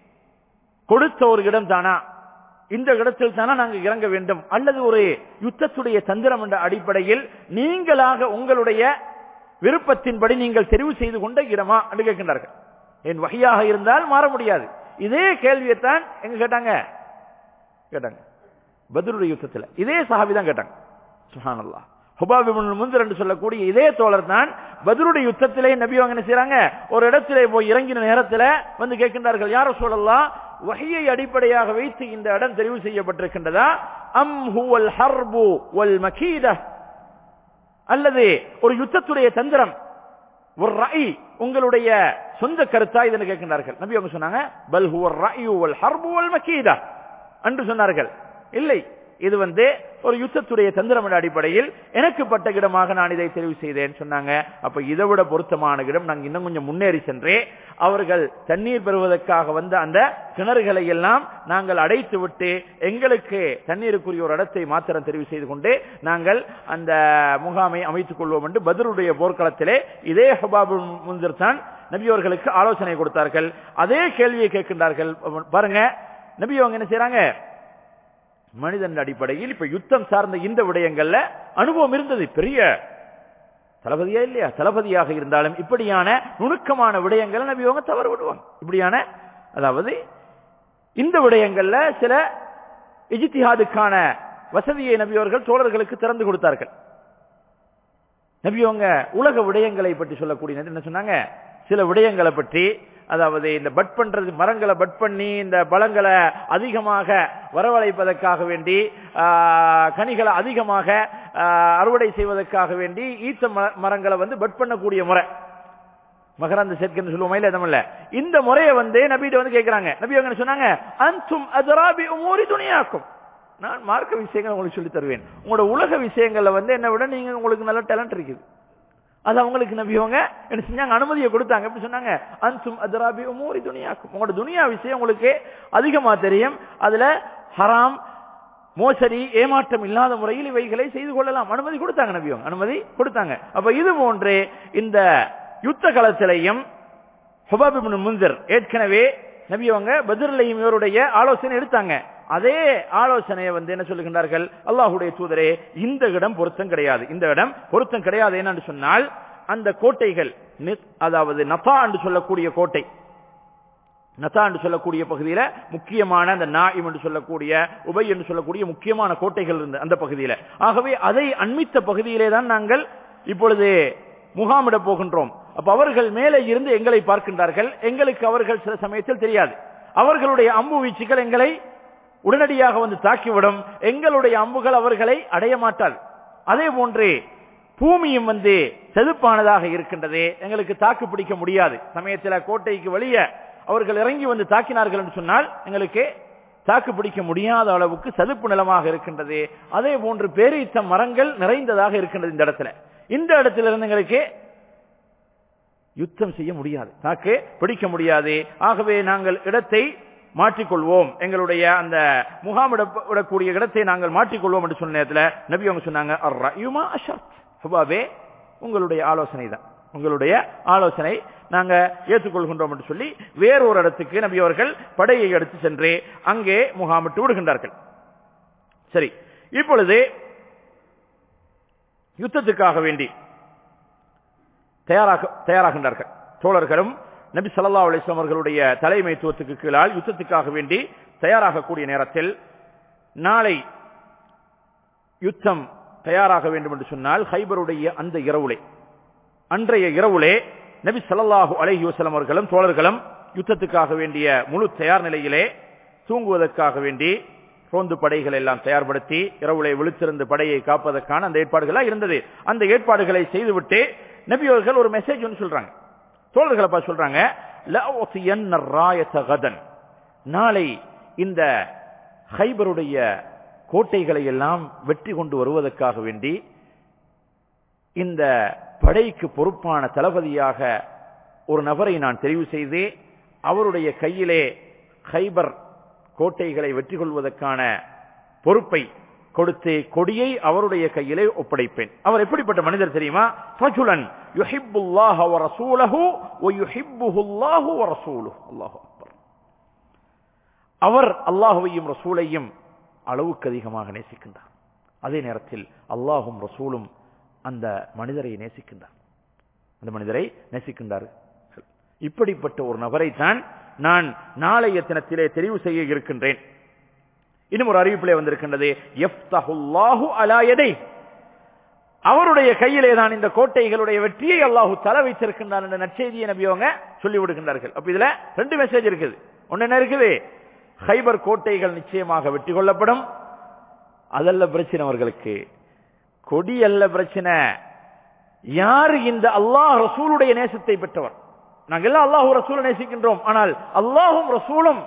Speaker 1: கொடுத்த ஒரு இடம் தானா இந்த இடத்தில் தானா நாங்க இறங்க வேண்டும் அல்லது ஒரு யுத்தத்துடைய தந்திரம் என்ற அடிப்படையில் நீங்களாக உங்களுடைய விருப்பத்தின்படி நீங்கள் தெரிவு செய்து கொண்ட இடமா என்று கேட்கின்றார்கள் என் வகையாக இருந்தால் மாற முடியாது இதே கேள்வியைத்தான் எங்க கேட்டாங்க கேட்டாங்க பத்ருடைய யுத்தத்துல இதே சஹாபி தான் கேட்டாங்க சுஹானல்லா ஹுபாபிபுல் முந்தர் என்று சொல்லக்கூடிய இதே தோழர் தான் பத்ருடைய யுத்தத்திலே நபி அவங்க என்ன செய்றாங்க ஒரு இடத்திலே போய் இறங்கின நேரத்துல வந்து கேட்கின்றார்கள் யார சொல்லலாம் வகையை அடிப்படையாக வைத்து இந்த இடம் தெரிவு செய்யப்பட்டிருக்கின்றதா அம் ஹுவல் ஹர்பு வல் மக்கீதா அல்லது ஒரு யுத்தத்துடைய தந்திரம் ஒரு ரஐ உங்களுடைய சொந்த கருத்தா இதனை கேட்கின்றார்கள் நபி அவங்க சொன்னாங்க பல் ஹுவர் ரஐ வல் ஹர்பு வல் மக்கீதா என்று சொன்னார்கள் இல்லை இது வந்து ஒரு யுத்தத்துடைய தந்திரம் என்ற அடிப்படையில் எனக்கு பட்ட இடமாக நான் இதை தெரிவு செய்தேன் சொன்னாங்க அப்ப இதை விட பொருத்தமான இடம் நாங்க இன்னும் கொஞ்சம் முன்னேறி சென்றே அவர்கள் தண்ணீர் பெறுவதற்காக வந்த அந்த கிணறுகளை எல்லாம் நாங்கள் அடைத்து விட்டு எங்களுக்கு தண்ணீருக்குரிய ஒரு இடத்தை மாத்திரம் தெரிவு செய்து கொண்டு நாங்கள் அந்த முகாமை அமைத்துக் கொள்வோம் என்று பதருடைய போர்க்களத்திலே இதே ஹபாபு முன்திர் தான் நபி அவர்களுக்கு ஆலோசனை கொடுத்தார்கள் அதே கேள்வியை கேட்கின்றார்கள் பாருங்க நபி அவங்க என்ன செய்யறாங்க மனிதன் அடிப்படையில் இப்ப யுத்தம் சார்ந்த இந்த விடயங்கள்ல அனுபவம் இருந்தது பெரிய தளபதியா இல்லையா தளபதியாக இருந்தாலும் இப்படியான நுணுக்கமான விடயங்களை நபி அவங்க தவறு விடுவாங்க இப்படியான அதாவது இந்த விடயங்கள்ல சில இஜித்திஹாதுக்கான வசதியை நபி அவர்கள் தோழர்களுக்கு திறந்து கொடுத்தார்கள் நபி அவங்க உலக விடயங்களை பற்றி சொல்லக்கூடிய என்ன சொன்னாங்க சில விடயங்களை பற்றி அதாவது இந்த பட் பண்றது மரங்களை பட் பண்ணி இந்த பழங்களை அதிகமாக வரவழைப்பதற்காக வேண்டி கனிகளை அதிகமாக அறுவடை செய்வதற்காக வேண்டி ஈத்த மரங்களை வந்து பட் பண்ணக்கூடிய முறை மகரந்த சேர்க்கைன்னு சொல்லுவோம் இல்ல தமிழ்ல இந்த முறையை வந்து நபிட்ட வந்து கேட்கிறாங்க நபி அவங்க சொன்னாங்க அன்சும் அதராபி உமூரி துணியாக்கும் நான் மார்க்க விஷயங்கள் உங்களுக்கு சொல்லி தருவேன் உங்களோட உலக விஷயங்கள்ல வந்து என்ன விட நீங்க உங்களுக்கு நல்ல டேலண்ட் இருக்குது அது அவங்களுக்கு நபியவங்க என்ன செஞ்சாங்க அனுமதியை கொடுத்தாங்க எப்படி சொன்னாங்க அன்சும் அதராபி உமூரி துணியாக்கும் உங்களோட துனியா விஷயம் உங்களுக்கு அதிகமா தெரியும் அதுல ஹராம் மோசடி ஏமாற்றம் இல்லாத முறையில் இவைகளை செய்து கொள்ளலாம் அனுமதி கொடுத்தாங்க நபியவங்க அனுமதி கொடுத்தாங்க அப்ப இது போன்று இந்த யுத்த களத்திலையும் ஹுபாபிபின் முந்தர் ஏற்கனவே நபியவங்க பதிர்லையும் இவருடைய ஆலோசனை எடுத்தாங்க அதே ஆலோசனையை வந்து என்ன சொல்லுகின்றார்கள் அல்லாஹுடைய தூதரே இந்த இடம் பொருத்தம் கிடையாது இந்த இடம் பொருத்தம் கிடையாது என்னன்னு சொன்னால் அந்த கோட்டைகள் அதாவது நபா என்று சொல்லக்கூடிய கோட்டை நசா என்று சொல்லக்கூடிய பகுதியில முக்கியமான அந்த நாயிம் என்று சொல்லக்கூடிய உபை என்று சொல்லக்கூடிய முக்கியமான கோட்டைகள் இருந்த அந்த பகுதியில ஆகவே அதை அண்மித்த பகுதியிலே தான் நாங்கள் இப்பொழுது முகாமிட போகின்றோம் அப்ப அவர்கள் மேலே இருந்து எங்களை பார்க்கின்றார்கள் எங்களுக்கு அவர்கள் சில சமயத்தில் தெரியாது அவர்களுடைய அம்பு வீச்சுகள் எங்களை உடனடியாக வந்து தாக்கிவிடும் எங்களுடைய அம்புகள் அவர்களை அடைய மாட்டாது அதே போன்று பூமியும் வந்து செதுப்பானதாக இருக்கின்றது எங்களுக்கு தாக்கு பிடிக்க முடியாது சமயத்தில் கோட்டைக்கு வெளியே அவர்கள் இறங்கி வந்து தாக்கினார்கள் என்று சொன்னால் எங்களுக்கு தாக்கு பிடிக்க முடியாத அளவுக்கு சதுப்பு நிலமாக இருக்கின்றது அதே போன்று பேரீத்த மரங்கள் நிறைந்ததாக இருக்கின்றது இந்த இடத்துல இந்த இடத்துல இருந்து எங்களுக்கு யுத்தம் செய்ய முடியாது தாக்கு பிடிக்க முடியாது ஆகவே நாங்கள் இடத்தை மாற்றிக்கொள்வோம் எங்களுடைய அந்த முகாமிடக்கூடிய இடத்தை நாங்கள் மாற்றிக்கொள்வோம் என்று சொன்ன நேரத்தில் நபி அவங்க சொன்னாங்க "அர்ரயுமா அஷர்த்." ஹுபாவே உங்களுடைய ஆலோசனை தான் உங்களுடைய ஆலோசனை நாங்க ஏற்றுக்கொள்கின்றோம் என்று சொல்லி வேறொரு இடத்துக்கு நபி அவர்கள் படையை எடுத்து சென்று அங்கே முகாமிட்டு விடுகின்றார்கள் சரி இப்பொழுது யுத்தத்துக்காக வேண்டி தயாராக தயாராகின்றார்கள் தோழர்களும் நபி ஸல்லல்லாஹு அலைஹி வஸல்லம் அவர்களுடைய தலைமைத்துவத்துக்கு கீழால் யுத்தத்துக்காக வேண்டி தயாராகக்கூடிய நேரத்தில் நாளை யுத்தம் தயாராக வேண்டும் என்று சொன்னால் ஹைபருடைய அந்த இரவுலே அன்றைய இரவுலே நபி ஸல்லல்லாஹு அலைஹி வஸல்லம் அவர்களும் தோழர்களும் யுத்தத்துக்காக வேண்டிய முழு தயார் நிலையிலே தூங்குவதற்காக வேண்டி ரோந்து படைகள் எல்லாம் தயார்படுத்தி இரவுலே விழித்திருந்து படையை காப்பதற்கான அந்த ஏற்பாடுகள் இருந்தது அந்த ஏற்பாடுகளை செய்துவிட்டு நபி அவர்கள் ஒரு மெசேஜ் ஒன்று சொல்றாங்க தோழர்களை பார்த்து சொல்றாங்க "லஅுதியன்ன الراية غدا." நாளை இந்த ஹைபருடைய கோட்டைகளை எல்லாம் வெற்றி கொண்டு வருவதற்காக வேண்டி இந்த படைக்கு பொறுப்பான தளபதியாக ஒரு நபரை நான் தெரிவு செய்து அவருடைய கையிலே ஹைபர் கோட்டைகளை வெற்றி கொள்வதற்கான பொறுப்பை கொடுத்து கொடியை அவருடைய கையிலே ஒப்படைப்பேன் அவர் எப்படிப்பட்ட மனிதர் தெரியுமா ரஜுலன் யுஹிப்புல்லாஹ வ ரசூலஹு வ யுஹிப்புஹுல்லாஹு வ ரசூலுஹு அல்லாஹு அக்பர் அவர் அல்லாஹுவையும் ரசூலையும் அளவுக்கு அதிகமாக நேசிக்கின்றார் அதே நேரத்தில் அல்லாஹும் ரசூலும் அந்த மனிதரை நேசிக்கின்றார் அந்த மனிதரை நேசிக்கின்றார்கள் இப்படிப்பட்ட ஒரு நபரை தான் நான் நாளைய தினத்திலே தெரிவு செய்ய இருக்கின்றேன் இன்னும் ஒரு அறிவிப்பிலே வந்திருக்கின்றது யஃப்தஹுல்லாஹு அலா யதை அவருடைய கையிலே தான் இந்த கோட்டைகளுடைய வெற்றியை அல்லாஹு தலை வைத்திருக்கின்றான் என்ற நற்செய்தியை நபியவங்க சொல்லி விடுகின்றார்கள் அப்ப இதுல ரெண்டு மெசேஜ் இருக்குது ஒன்னு என்ன இருக்குது ஹைபர் கோட்டைகள் நிச்சயமாக வெற்றி கொள்ளப்படும் அதல்ல பிரச்சனை அவர்களுக்கு கொடி அல்ல பிரச்சனை யார் இந்த அல்லாஹ் ரசூலுடைய நேசத்தை பெற்றவர் நாங்கள் எல்லாம் அல்லாஹு ரசூலை நேசிக்கின்றோம் ஆனால் அல்லாஹும் ரசூலும்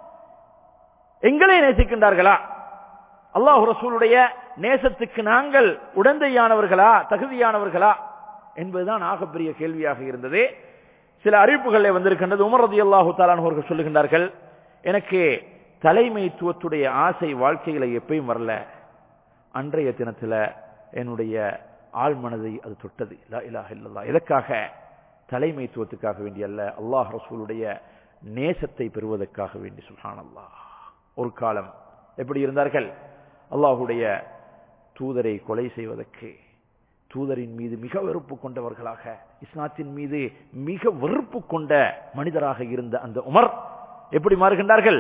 Speaker 1: எங்களை நேசிக்கின்றார்களா அல்லாஹு ரசூலுடைய நேசத்துக்கு நாங்கள் உடந்தையானவர்களா தகுதியானவர்களா என்பதுதான் ஆகப்பெரிய கேள்வியாக இருந்தது சில அறிவிப்புகளில் வந்திருக்கின்றது உமர் ரதி அல்லாஹு அவர்கள் சொல்லுகின்றார்கள் எனக்கு தலைமைத்துவத்துடைய ஆசை வாழ்க்கையில எப்பயும் வரல அன்றைய தினத்துல என்னுடைய ஆள் மனதை அது தொட்டது லா இலாஹ இல்லல்லாஹ் எதற்காக தலைமைத்துவத்துக்காக வேண்டி அல்ல அல்லாஹ் ரசூலுடைய நேசத்தை பெறுவதற்காக வேண்டி சுல்ஹான் அல்லாஹ் ஒரு காலம் எப்படி இருந்தார்கள் அல்லாஹுடைய தூதரை கொலை செய்வதற்கு தூதரின் மீது மிக வெறுப்பு கொண்டவர்களாக இஸ்லாத்தின் மீது மிக வெறுப்பு கொண்ட மனிதராக இருந்த அந்த உமர் எப்படி மாறுகின்றார்கள்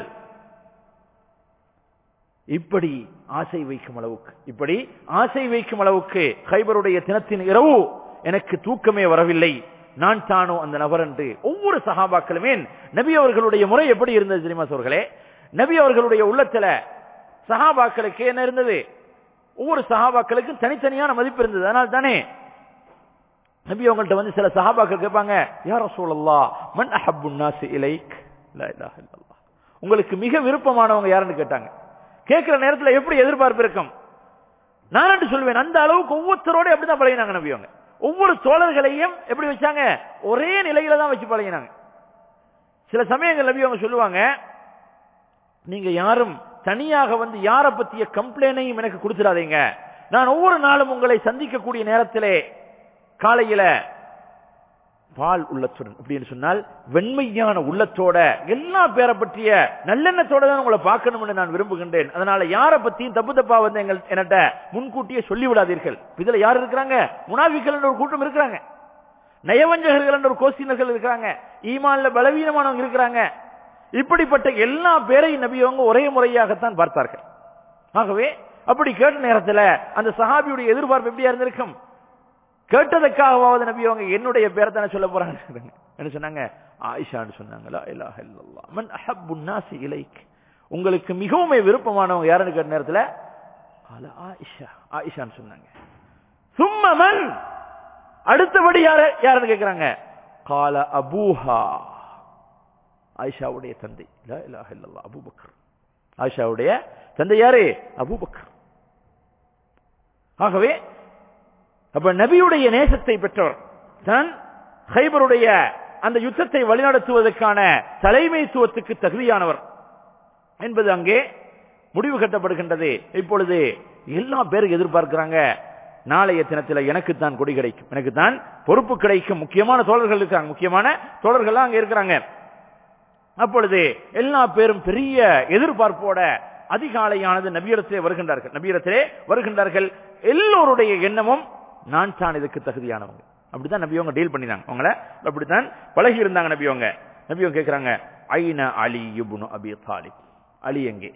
Speaker 1: இப்படி ஆசை வைக்கும் அளவுக்கு இப்படி ஆசை வைக்கும் அளவுக்கு ஹைபருடைய தினத்தின் இரவு எனக்கு தூக்கமே வரவில்லை நான் தானோ அந்த நபர் என்று ஒவ்வொரு சகாபாக்களுமே நபி அவர்களுடைய முறை எப்படி இருந்தது தெரியுமா சோர்களே நபி அவர்களுடைய உள்ளத்துல சகாபாக்களுக்கு என்ன இருந்தது ஒவ்வொரு சகாபாக்களுக்கும் தனித்தனியான மதிப்பு இருந்தது அதனால் தானே நபி அவங்கள்ட்ட வந்து சில சகாபாக்கள் கேட்பாங்க யார சூழல்லா மன் அஹப்பு நாசி இலைக் உங்களுக்கு மிக விருப்பமானவங்க யாருன்னு கேட்டாங்க கேட்கிற நேரத்துல எப்படி எதிர்பார்ப்பு இருக்கும் நான் சொல்லுவேன் அந்த அளவுக்கு ஒவ்வொருத்தரோட எப்படிதான் பழகினாங்க நபி அவங்க ஒவ்வொரு தோழர்களையும் எப்படி வச்சாங்க ஒரே நிலையில தான் வச்சு பழகினாங்க சில சமயங்கள் நபி அவங்க சொல்லுவாங்க நீங்க யாரும் தனியாக வந்து யாரை பத்திய கம்ப்ளைனையும் எனக்கு கொடுத்துடாதீங்க நான் ஒவ்வொரு நாளும் உங்களை சந்திக்கக்கூடிய நேரத்திலே காலையில பால் உள்ளத்துடன் அப்படின்னு சொன்னால் வெண்மையான உள்ளத்தோட எல்லா பேரை பற்றிய நல்லெண்ணத்தோட தான் உங்களை பார்க்கணும்னு நான் விரும்புகின்றேன் அதனால யாரை பத்தியும் தப்பு தப்பா வந்து எங்கள் என்கிட்ட முன்கூட்டியே சொல்லி விடாதீர்கள் இதுல யார் இருக்கிறாங்க முனாபிக்கள் ஒரு கூட்டம் இருக்கிறாங்க நயவஞ்சகர்கள் ஒரு கோசினர்கள் இருக்கிறாங்க ஈமான்ல பலவீனமானவங்க இருக்கிறாங்க இப்படிப்பட்ட எல்லா பேரையும் நபியவங்க ஒரே முறையாகத்தான் பார்த்தார்கள் ஆகவே அப்படி கேட்ட நேரத்தில் அந்த சஹாபியுடைய எதிர்பார்ப்பு எப்படியா இருந்திருக்கும் கேட்டதுக்காகவாவது நபி அவங்க என்னுடைய பேரை தானே சொல்ல போறாங்க என்ன சொன்னாங்க ஆயிஷான்னு சொன்னாங்களா இல்லா இல்லல்லா மன் அஹப்பு நாசி இலைக் உங்களுக்கு மிகவும் விருப்பமானவங்க யாருன்னு கேட்ட நேரத்தில் அல ஆயிஷா ஆயிஷான்னு சொன்னாங்க சும்மமன் அடுத்தபடி யாரு யாருன்னு கேட்கிறாங்க கால அபூஹா ஆயிஷாவுடைய தந்தை லா இலாஹ இல்லல்லா அபூபக்கர் ஆயிஷாவுடைய தந்தை யாரு அபூபக்கர் ஆகவே அப்ப நபியுடைய நேசத்தை பெற்றவர் தான் ஹைபருடைய அந்த யுத்தத்தை வழிநடத்துவதற்கான தலைமைத்துவத்துக்கு தகுதியானவர் என்பது அங்கே முடிவு கட்டப்படுகின்றது இப்பொழுது எல்லா பேரும் எதிர்பார்க்கிறாங்க நாளைய தினத்தில் எனக்கு தான் கொடி கிடைக்கும் எனக்கு தான் பொறுப்பு கிடைக்கும் முக்கியமான தோழர்கள் இருக்காங்க முக்கியமான தோழர்கள் அங்க இருக்கிறாங்க அப்பொழுது எல்லா பேரும் பெரிய எதிர்பார்ப்போட அதிகாலையானது நபியரத்திலே வருகின்றார்கள் நபியரத்திலே வருகின்றார்கள் எல்லோருடைய எண்ணமும் நான் தான் இதுக்கு தகுதியானவங்க அப்படித்தான் நபியவங்க டீல் பண்ணினாங்க அவங்கள அப்படித்தான் பழகி இருந்தாங்க நபியவங்க நபியவங்க கேட்கிறாங்க ஐன அலி இப்னு அபி தாலிப் அலி எங்கே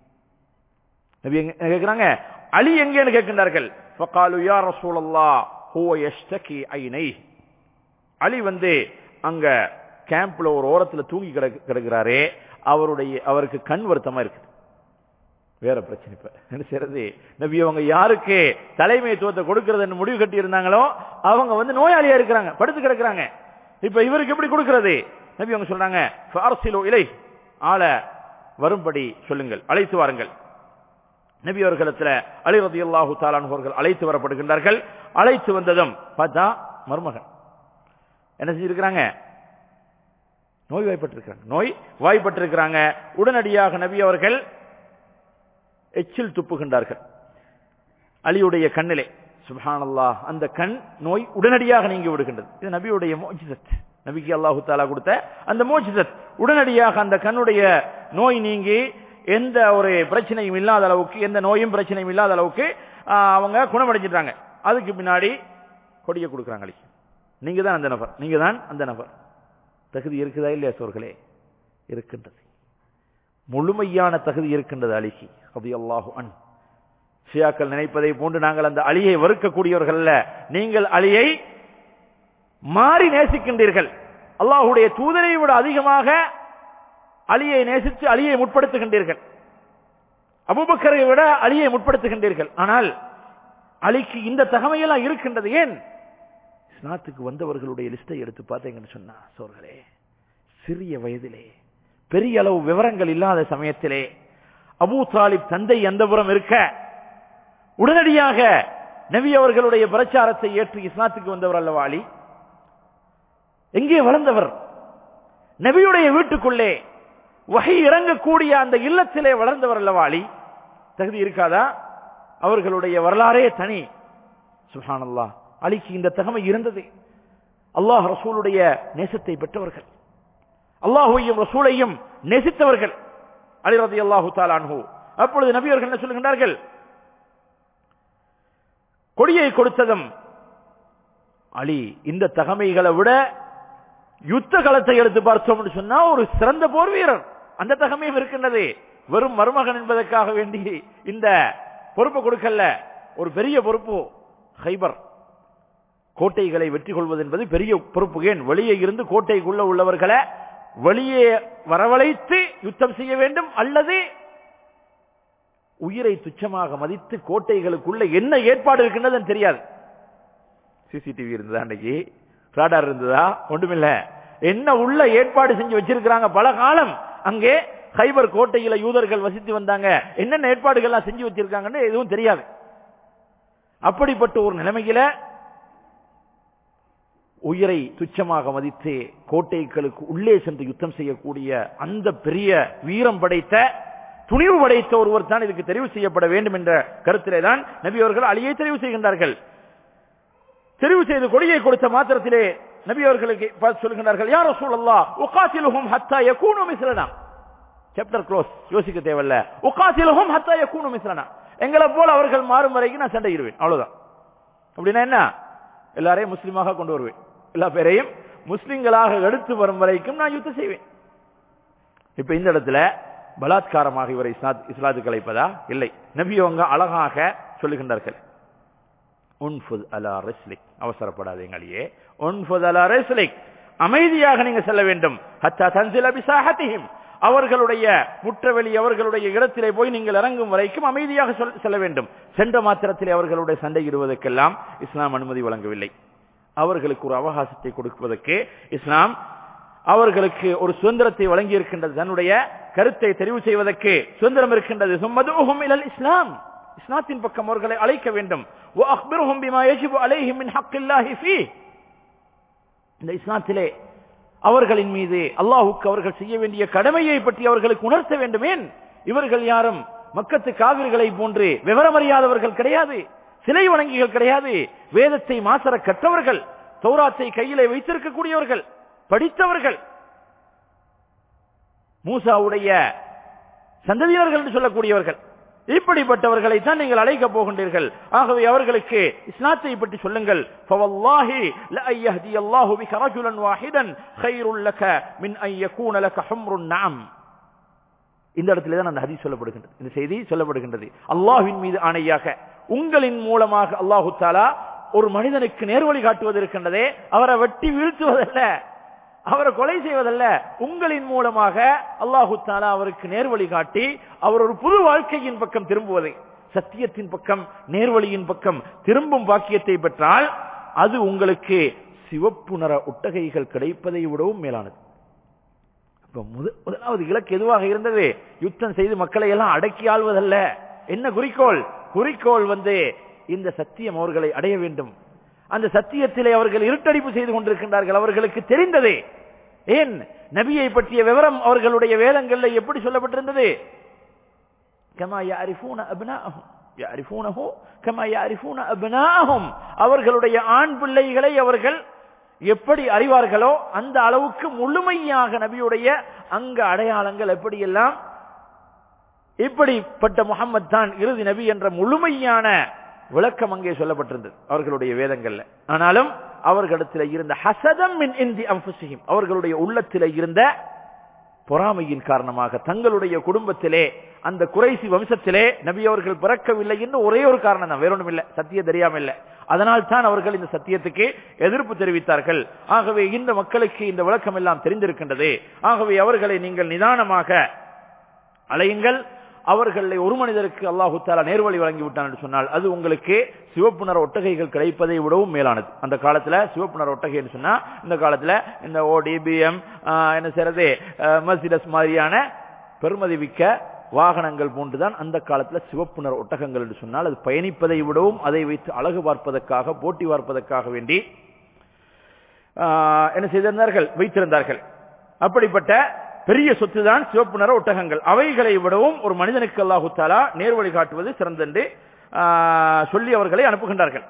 Speaker 1: நபி எங்க கேட்கிறாங்க அலி எங்கேன்னு கேட்கின்றார்கள் ஃபகாலு யா ரசூலல்லாஹ் ஹுவ யஷ்தகி ஐனை அலி வந்து அங்க கேம்ப்ல ஒரு ஓரத்துல தூங்கி கிடக்கு கிடக்குறாரே அவருடைய அவருக்கு கண் வருத்தமா இருக்கு வேற பிரச்சனை இப்ப என்ன செய்யறது நபி அவங்க யாருக்கு தலைமைத்துவத்தை கொடுக்கறதுன்னு முடிவு கட்டி இருந்தாங்களோ அவங்க வந்து நோயாளியா இருக்கிறாங்க படுத்து கிடக்குறாங்க இப்ப இவருக்கு எப்படி கொடுக்கிறது நபி அவங்க சொல்றாங்க ஃபார்சிலோ இலை ஆள வரும்படி சொல்லுங்கள் அழைத்து வாருங்கள் நபி அவர்களிடத்துல அலி ரதி அல்லாஹு அவர்கள் அழைத்து வரப்படுகின்றார்கள் அழைத்து வந்ததும் பார்த்தா மருமகன் என்ன செஞ்சிருக்கிறாங்க நோய் வாய்ப்பட்டிருக்கிறாங்க நோய் வாய்ப்பட்டிருக்கிறாங்க உடனடியாக நபி அவர்கள் எச்சில் துப்புகின்றார்கள் அலியுடைய கண்ணிலே சுபஹானல்லாஹ் அந்த கண் நோய் உடனடியாக நீங்கி விடுகின்றது இது நபியுடைய மோஜிதத் நபிக்கு அல்லாஹு தாலா கொடுத்த அந்த மோஜிதத் உடனடியாக அந்த கண்ணுடைய நோய் நீங்கி எந்த ஒரு பிரச்சனையும் இல்லாத அளவுக்கு எந்த நோயும் பிரச்சனையும் இல்லாத அளவுக்கு ஆஹ், அவங்க குணமடைஞ்சிட்டாங்க அதுக்கு பின்னாடி கொடியை கொடுக்குறாங்க அலி நீங்க தான் அந்த நபர் நீங்க தான் அந்த நபர் தகுதி இருக்குதா இல்லையா சோர்களே இருக்கின்றது முழுமையான தகுதி இருக்கின்றது அலிக்கு அது அல்லாஹு அன் ஷியாக்கள் நினைப்பதை போன்று நாங்கள் அந்த அலியை வெறுக்கக்கூடியவர்கள் அல்ல நீங்கள் அலியை மாறி நேசிக்கின்றீர்கள் அல்லாஹுடைய தூதரை விட அதிகமாக அலியை நேசித்து அலியை முற்படுத்துகின்றீர்கள் அபூபக்கரை விட அலியை முற்படுத்துகின்றீர்கள் ஆனால் அலிக்கு இந்த தகமையெல்லாம் இருக்கின்றது ஏன் இஸ்லாத்துக்கு வந்தவர்களுடைய லிஸ்டை எடுத்து பார்த்தீங்கன்னு சொன்னா சோர்களே சிறிய வயதிலே பெரிய அளவு விவரங்கள் இல்லாத சமயத்திலே அபூ தாலிப் தந்தை எந்தபுறம் இருக்க உடனடியாக நபி அவர்களுடைய பிரச்சாரத்தை ஏற்று இஸ்லாத்துக்கு வந்தவர் அல்லவா அலி எங்கே வளர்ந்தவர் நபியுடைய வீட்டுக்குள்ளே வகை இறங்கக்கூடிய அந்த இல்லத்திலே வளர்ந்தவர் அல்லவா அலி தகுதி இருக்காதா அவர்களுடைய வரலாறே தனி சுஹானல்லா அலிக்கு இந்த தகமை இருந்தது அல்லாஹ் ரசூலுடைய நேசத்தை பெற்றவர்கள் அல்லாஹுவையும் ரசூலையும் நேசித்தவர்கள் அலி ரதி அல்லாஹு தாலான்ஹு அப்பொழுது நபி அவர்கள் என்ன சொல்லுகின்றார்கள் கொடியை கொடுத்ததும் அலி இந்த தகமைகளை விட யுத்த களத்தை எடுத்து பார்த்தோம் சொன்னா ஒரு சிறந்த போர் வீரர் அந்த தகமையும் இருக்கின்றது வெறும் மருமகன் என்பதற்காக வேண்டி இந்த பொறுப்பு கொடுக்கல ஒரு பெரிய பொறுப்பு ஹைபர் கோட்டைகளை வெற்றி கொள்வது என்பது பெரிய பொறுப்பு ஏன் வெளியே இருந்து கோட்டைக்குள்ள உள்ளவர்களை வெளியே வரவழைத்து யுத்தம் செய்ய வேண்டும் அல்லது உயிரை துச்சமாக மதித்து கோட்டைகளுக்குள்ள என்ன ஏற்பாடு இருக்கின்றதுன்னு தெரியாது சிசிடிவி இருந்ததா அன்னைக்கு ராடார் இருந்ததா ஒன்றுமில்ல என்ன உள்ள ஏற்பாடு செஞ்சு வச்சிருக்கிறாங்க பல காலம் அங்கே ஹைபர் கோட்டையில யூதர்கள் வசித்து வந்தாங்க என்னென்ன ஏற்பாடுகள்லாம் செஞ்சு வச்சிருக்காங்கன்னு எதுவும் தெரியாது அப்படிப்பட்ட ஒரு நிலைமையில உயிரை துச்சமாக மதித்து கோட்டைகளுக்கு உள்ளே சென்று யுத்தம் செய்யக்கூடிய அந்த பெரிய வீரம் படைத்த துணிவு படைத்த ஒருவர் தான் இதுக்கு தெரிவு செய்யப்பட வேண்டும் என்ற கருத்திலே தான் நபி அவர்கள் அலியை தெரிவு செய்கின்றார்கள் தெரிவு செய்து கொடியை கொடுத்த மாத்திரத்திலே நபி அவர்களுக்கு பார்த்து சொல்கின்றார்கள் யார் ரசூலல்லா உகாசிலுஹும் ஹத்தா யகூனு மிஸ்லனா சாப்டர் க்ளோஸ் யோசிக்க தேவையில்ல உகாசிலுஹும் ஹத்தா யகூனு மிஸ்லனா எங்களை போல அவர்கள் மாறும் வரைக்கும் நான் சண்டையிடுவேன் அவ்வளவுதான் அப்படின்னா என்ன எல்லாரையும் முஸ்லீமாக கொண்டு வருவேன் எல்லா பேரையும் முஸ்லிம்களாக எடுத்து வரும் வரைக்கும் நான் யுத்தம் செய்வேன் இப்ப இந்த இடத்துல பலாத்காரமாக இவரை இஸ்லாத் இஸ்லாத்துக்கு அழைப்பதா இல்லை நபி அவங்க அழகாக சொல்லுகின்றார்கள் உன்ஃபுத் அலா ரெஸ்லிக் அவசரப்படாதீங்க அலியே உன்ஃபுத் அலா ரெஸ்லிக் அமைதியாக நீங்க செல்ல வேண்டும் ஹத்தா தன்சில் அபிசாஹத்திஹிம் அவர்களுடைய முற்றவெளி அவர்களுடைய இடத்திலே போய் நீங்கள் இறங்கும் வரைக்கும் அமைதியாக சொல்- செல்ல வேண்டும் சென்ற மாத்திரத்திலே அவர்களுடைய சண்டையிடுவதற்கெல்லாம் இஸ்லாம் அனுமதி வழங்கவில்லை அவர்களுக்கு ஒரு அவகாசத்தை கொடுப்பதற்கு இஸ்லாம் அவர்களுக்கு ஒரு சுதந்திரத்தை வழங்கி இருக்கின்றது தன்னுடைய கருத்தை தெரிவு செய்வதற்கு சுதந்திரம் இருக்கின்றது சும்மதுஹும் இலல் இஸ்லாம் இஸ்லாத்தின் பக்கம் அவர்களை அழைக்க வேண்டும் وَأَخْبِرْهُمْ بِمَا يَجِبُ عَلَيْهِمْ مِنْ حَقِّ اللَّهِ فِيهِ இந்த இஸ்லாத்திலே அவர்களின் மீது அல்லாஹுக்கு அவர்கள் செய்ய வேண்டிய கடமையை பற்றி அவர்களுக்கு உணர்த்த வேண்டுமேன் இவர்கள் யாரும் மக்கத்து காவிர்களை போன்று விவரமறியாதவர்கள் கிடையாது சிலை வணங்கிகள் கிடையாது வேதத்தை மாசர கற்றவர்கள் தௌராத்தை கையிலே வைத்திருக்கக்கூடியவர்கள் படித்தவர்கள் மூசாவுடைய சந்ததியினர்கள் என்று சொல்லக்கூடியவர்கள் இப்படிப்பட்டவர்களை தான் நீங்கள் அழைக்கப் போகின்றீர்கள் ஆகவே அவர்களுக்கு இஸ்லாத்தை பற்றி சொல்லுங்கள் فوالله لأن يهدي الله بك رجلا واحدا خير لك من أن يكون لك حمر النعم இந்த இடத்துல தான் அந்த ஹதீஸ் சொல்லப்படுகின்றது இந்த செய்தி சொல்லப்படுகின்றது அல்லாஹ்வின் மீது ஆணையாக உங்களின் மூலமாக அல்லாஹு தாலா ஒரு மனிதனுக்கு நேர்வழி காட்டுவது இருக்கின்றதே அவரை வெட்டி வீழ்த்துவதல்ல அவரை கொலை செய்வதல்ல உங்களின் மூலமாக அல்லாஹு தாலா அவருக்கு நேர்வழி காட்டி அவர் ஒரு புது வாழ்க்கையின் பக்கம் திரும்புவதை சத்தியத்தின் பக்கம் நேர்வழியின் பக்கம் திரும்பும் பாக்கியத்தை பெற்றால் அது உங்களுக்கு சிவப்பு நிற ஒட்டகைகள் கிடைப்பதை விடவும் மேலானது இப்ப முத- முதலாவது இலக்கு எதுவாக இருந்தது யுத்தம் செய்து மக்களை எல்லாம் அடக்கி ஆள்வதல்ல என்ன குறிக்கோள் குறிக்கோள் வந்து இந்த சத்தியம் அவர்களை அடைய வேண்டும் அந்த சத்தியத்திலே அவர்கள் இருட்டடிப்பு செய்து கொண்டிருக்கின்றார்கள் அவர்களுக்கு தெரிந்ததே ஏன் நபியை பற்றிய விவரம் அவர்களுடைய வேதங்கள்ல எப்படி சொல்லப்பட்டிருந்தது كما يعرفون أبناءهم يعرفونه كما يعرفون أبناءهم அவர்களுடைய ஆண் பிள்ளைகளை அவர்கள் எப்படி அறிவார்களோ அந்த அளவுக்கு முழுமையாக நபியுடைய அங்க அடையாளங்கள் எப்படியெல்லாம் இப்படிப்பட்ட முகம்மது தான் இறுதி நபி என்ற முழுமையான விளக்கம் அங்கே சொல்லப்பட்டிருந்தது அவர்களுடைய வேதங்கள்ல ஆனாலும் அவர்களிடத்தில் இருந்த ஹசதம் மின் இந்தி அம்புசியும் அவர்களுடைய உள்ளத்தில் இருந்த பொறாமையின் காரணமாக தங்களுடைய குடும்பத்திலே அந்த குறைசி வம்சத்திலே நபி அவர்கள் பிறக்கவில்லை என்று ஒரே ஒரு காரணம் தான் வேறொன்றும் இல்லை சத்தியம் தெரியாம இல்லை அதனால் தான் அவர்கள் இந்த சத்தியத்துக்கு எதிர்ப்பு தெரிவித்தார்கள் ஆகவே இந்த மக்களுக்கு இந்த விளக்கம் எல்லாம் தெரிந்திருக்கின்றது ஆகவே அவர்களை நீங்கள் நிதானமாக அலையுங்கள் அவர்களை ஒரு மனிதருக்கு அல்லாஹு தாலா நேர்வழி வழங்கி விட்டான் என்று சொன்னால் அது உங்களுக்கு சிவப்பு நிற ஒட்டகைகள் கிடைப்பதை விடவும் மேலானது அந்த காலத்துல சிவப்பு நிற ஒட்டகைன்னு சொன்னா இந்த காலத்துல இந்த ஓடி பிஎம் என்ன செய்யறது மர்சிடஸ் மாதிரியான பெருமதி மிக்க வாகனங்கள் போன்றுதான் அந்த காலத்துல சிவப்பு நிற ஒட்டகங்கள் என்று சொன்னால் அது பயணிப்பதை விடவும் அதை வைத்து அழகு பார்ப்பதற்காக போட்டி பார்ப்பதற்காக வேண்டி ஆஹ், என்ன செய்திருந்தார்கள் வைத்திருந்தார்கள் அப்படிப்பட்ட பெரிய சொத்து தான் சிவப்பு நிற ஒட்டகங்கள் அவைகளை விடவும் ஒரு மனிதனுக்கு அல்லாஹு தாலா நேர்வழி காட்டுவது சிறந்தென்று ஆஹ், சொல்லி அவர்களை அனுப்புகின்றார்கள்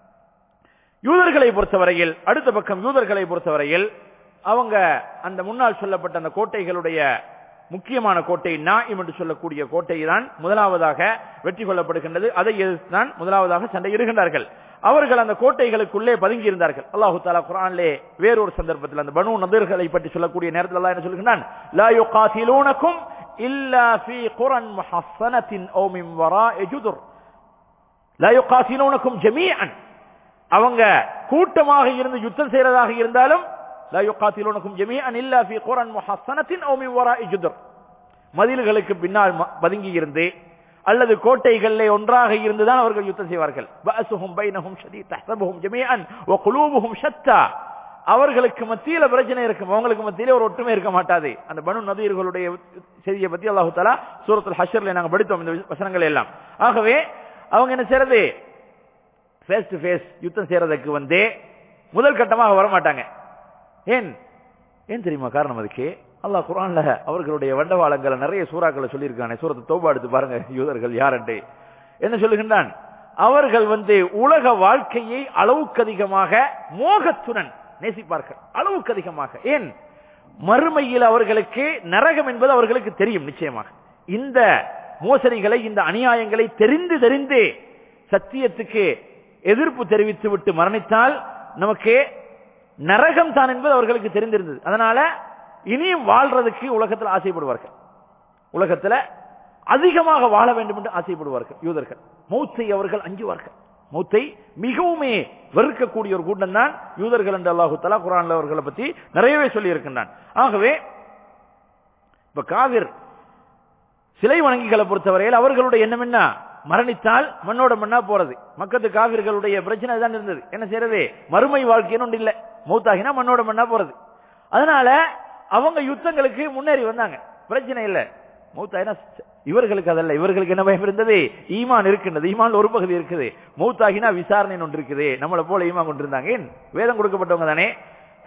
Speaker 1: யூதர்களை பொறுத்தவரையில் அடுத்த பக்கம் யூதர்களை பொறுத்தவரையில் அவங்க அந்த முன்னால் சொல்லப்பட்ட அந்த கோட்டைகளுடைய முக்கியமான கோட்டை நாயிம் என்று சொல்லக்கூடிய கோட்டை தான் முதலாவதாக வெற்றி கொள்ளப்படுகின்றது அதை எதிர்த்து தான் முதலாவதாக சண்டையிடுகின்றார்கள் அவர்கள் அந்த கோட்டைகளுக்குள்ளே பதுங்கி இருந்தார்கள் அல்லாஹு தாலா குரான்லே வேறொரு சந்தர்ப்பத்தில் அந்த பனு நதிர்களை பற்றி சொல்லக்கூடிய நேரத்தில் அல்லாஹ் என்ன சொல்லுகிறான் லா யுகாத்திலூனக்கும் இல்லா ஃபீ குரன் முஹஸ்ஸனத்தின் ஓ மின் வராஇ ஜுதுர் லா யுகாத்திலூனக்கும் ஜமீஅன் அவங்க கூட்டமாக இருந்து யுத்தம் செய்யறதாக இருந்தாலும் லா யுகாத்திலூனக்கும் ஜமீஅன் இல்லா ஃபீ குரன் முஹஸ்ஸனத்தின் ஓ மின் வராஇ ஜுதுர் மதில்களுக்கு பின்னால் ம- பதுங்கி இருந்து அல்லது கோட்டைகளிலே ஒன்றாக இருந்துதான் அவர்கள் யுத்தம் செய்வார்கள் பஅசுஹும் பைனஹும் ஷதீத் தஹ்சபுஹும் ஜமீஅன் வ குலூபுஹும் ஷத்தா அவர்களுக்கு மத்தியில பிரச்சனை இருக்கும் அவங்களுக்கு மத்தியில ஒரு ஒற்றுமை இருக்க மாட்டாது அந்த பனு நதீர்களுடைய செய்தியை பத்தி அல்லாஹு தஆலா சூரத்துல் ஹஷர்ல நாங்க படித்தோம் இந்த வசனங்கள் எல்லாம் ஆகவே அவங்க என்ன செய்யறது ஃபேஸ் டு ஃபேஸ் யுத்தம் செய்யறதுக்கு வந்து முதல் கட்டமாக வர மாட்டாங்க ஏன் ஏன் தெரியுமா காரணம் அதுக்கு அல்லாஹ் குர்ஆன்ல அவர்களுடைய வண்டவாளங்களை நிறைய சூறாக்களை சொல்லியிருக்கானே சூரத்தை தௌபா எடுத்து பாருங்க யூதர்கள் யாரண்டு என்ன சொல்லுகின்றான் அவர்கள் வந்து உலக வாழ்க்கையை அளவுக்கு அதிகமாக மோகத்துடன் நேசிப்பார்கள் அளவுக்கு அதிகமாக ஏன் மறுமையில் அவர்களுக்கு நரகம் என்பது அவர்களுக்கு தெரியும் நிச்சயமாக இந்த மோசடிகளை இந்த அநியாயங்களை தெரிந்து தெரிந்து சத்தியத்துக்கு எதிர்ப்பு தெரிவித்து விட்டு மரணித்தால் நமக்கு நரகம் தான் என்பது அவர்களுக்கு தெரிந்திருந்தது அதனால இனியும் வாழ்றதுக்கு உலகத்தில் ஆசைப்படுவார்கள் உலகத்துல அதிகமாக வாழ வேண்டும் என்று ஆசைப்படுவார்கள் யூதர்கள் மௌத்தை அவர்கள் அஞ்சுவார்கள் மௌத்தை மிகவுமே வெறுக்கக்கூடிய ஒரு கூட்டம் தான் யூதர்கள் என்று அல்லாஹு தலா குரான்ல அவர்களை பத்தி நிறையவே சொல்லி இருக்கின்றான் ஆகவே இப்ப காவிர் சிலை வணங்கிகளை பொறுத்தவரையில் அவர்களுடைய எண்ணம் என்ன மரணித்தால் மண்ணோட மண்ணா போறது மக்கத்து காவிர்களுடைய பிரச்சனை தான் இருந்தது என்ன செய்யறது மறுமை வாழ்க்கைன்னு ஒன்று இல்ல மௌத்தாகினா மண்ணோட மண்ணா போறது அதனால அவங்க யுத்தங்களுக்கு முன்னேறி வந்தாங்க பிரச்சனை இல்ல மௌத்தாகினா இவர்களுக்கு அதல்ல இவர்களுக்கு என்ன பயம் இருந்தது ஈமான் இருக்கின்றது ஈமான் ஒரு பகுதி இருக்குது மௌத்தாகினா விசாரணை ஒன்று இருக்குது நம்மளை போல ஈமான் கொண்டிருந்தாங்க ஏன் வேதம் கொடுக்கப்பட்டவங்க தானே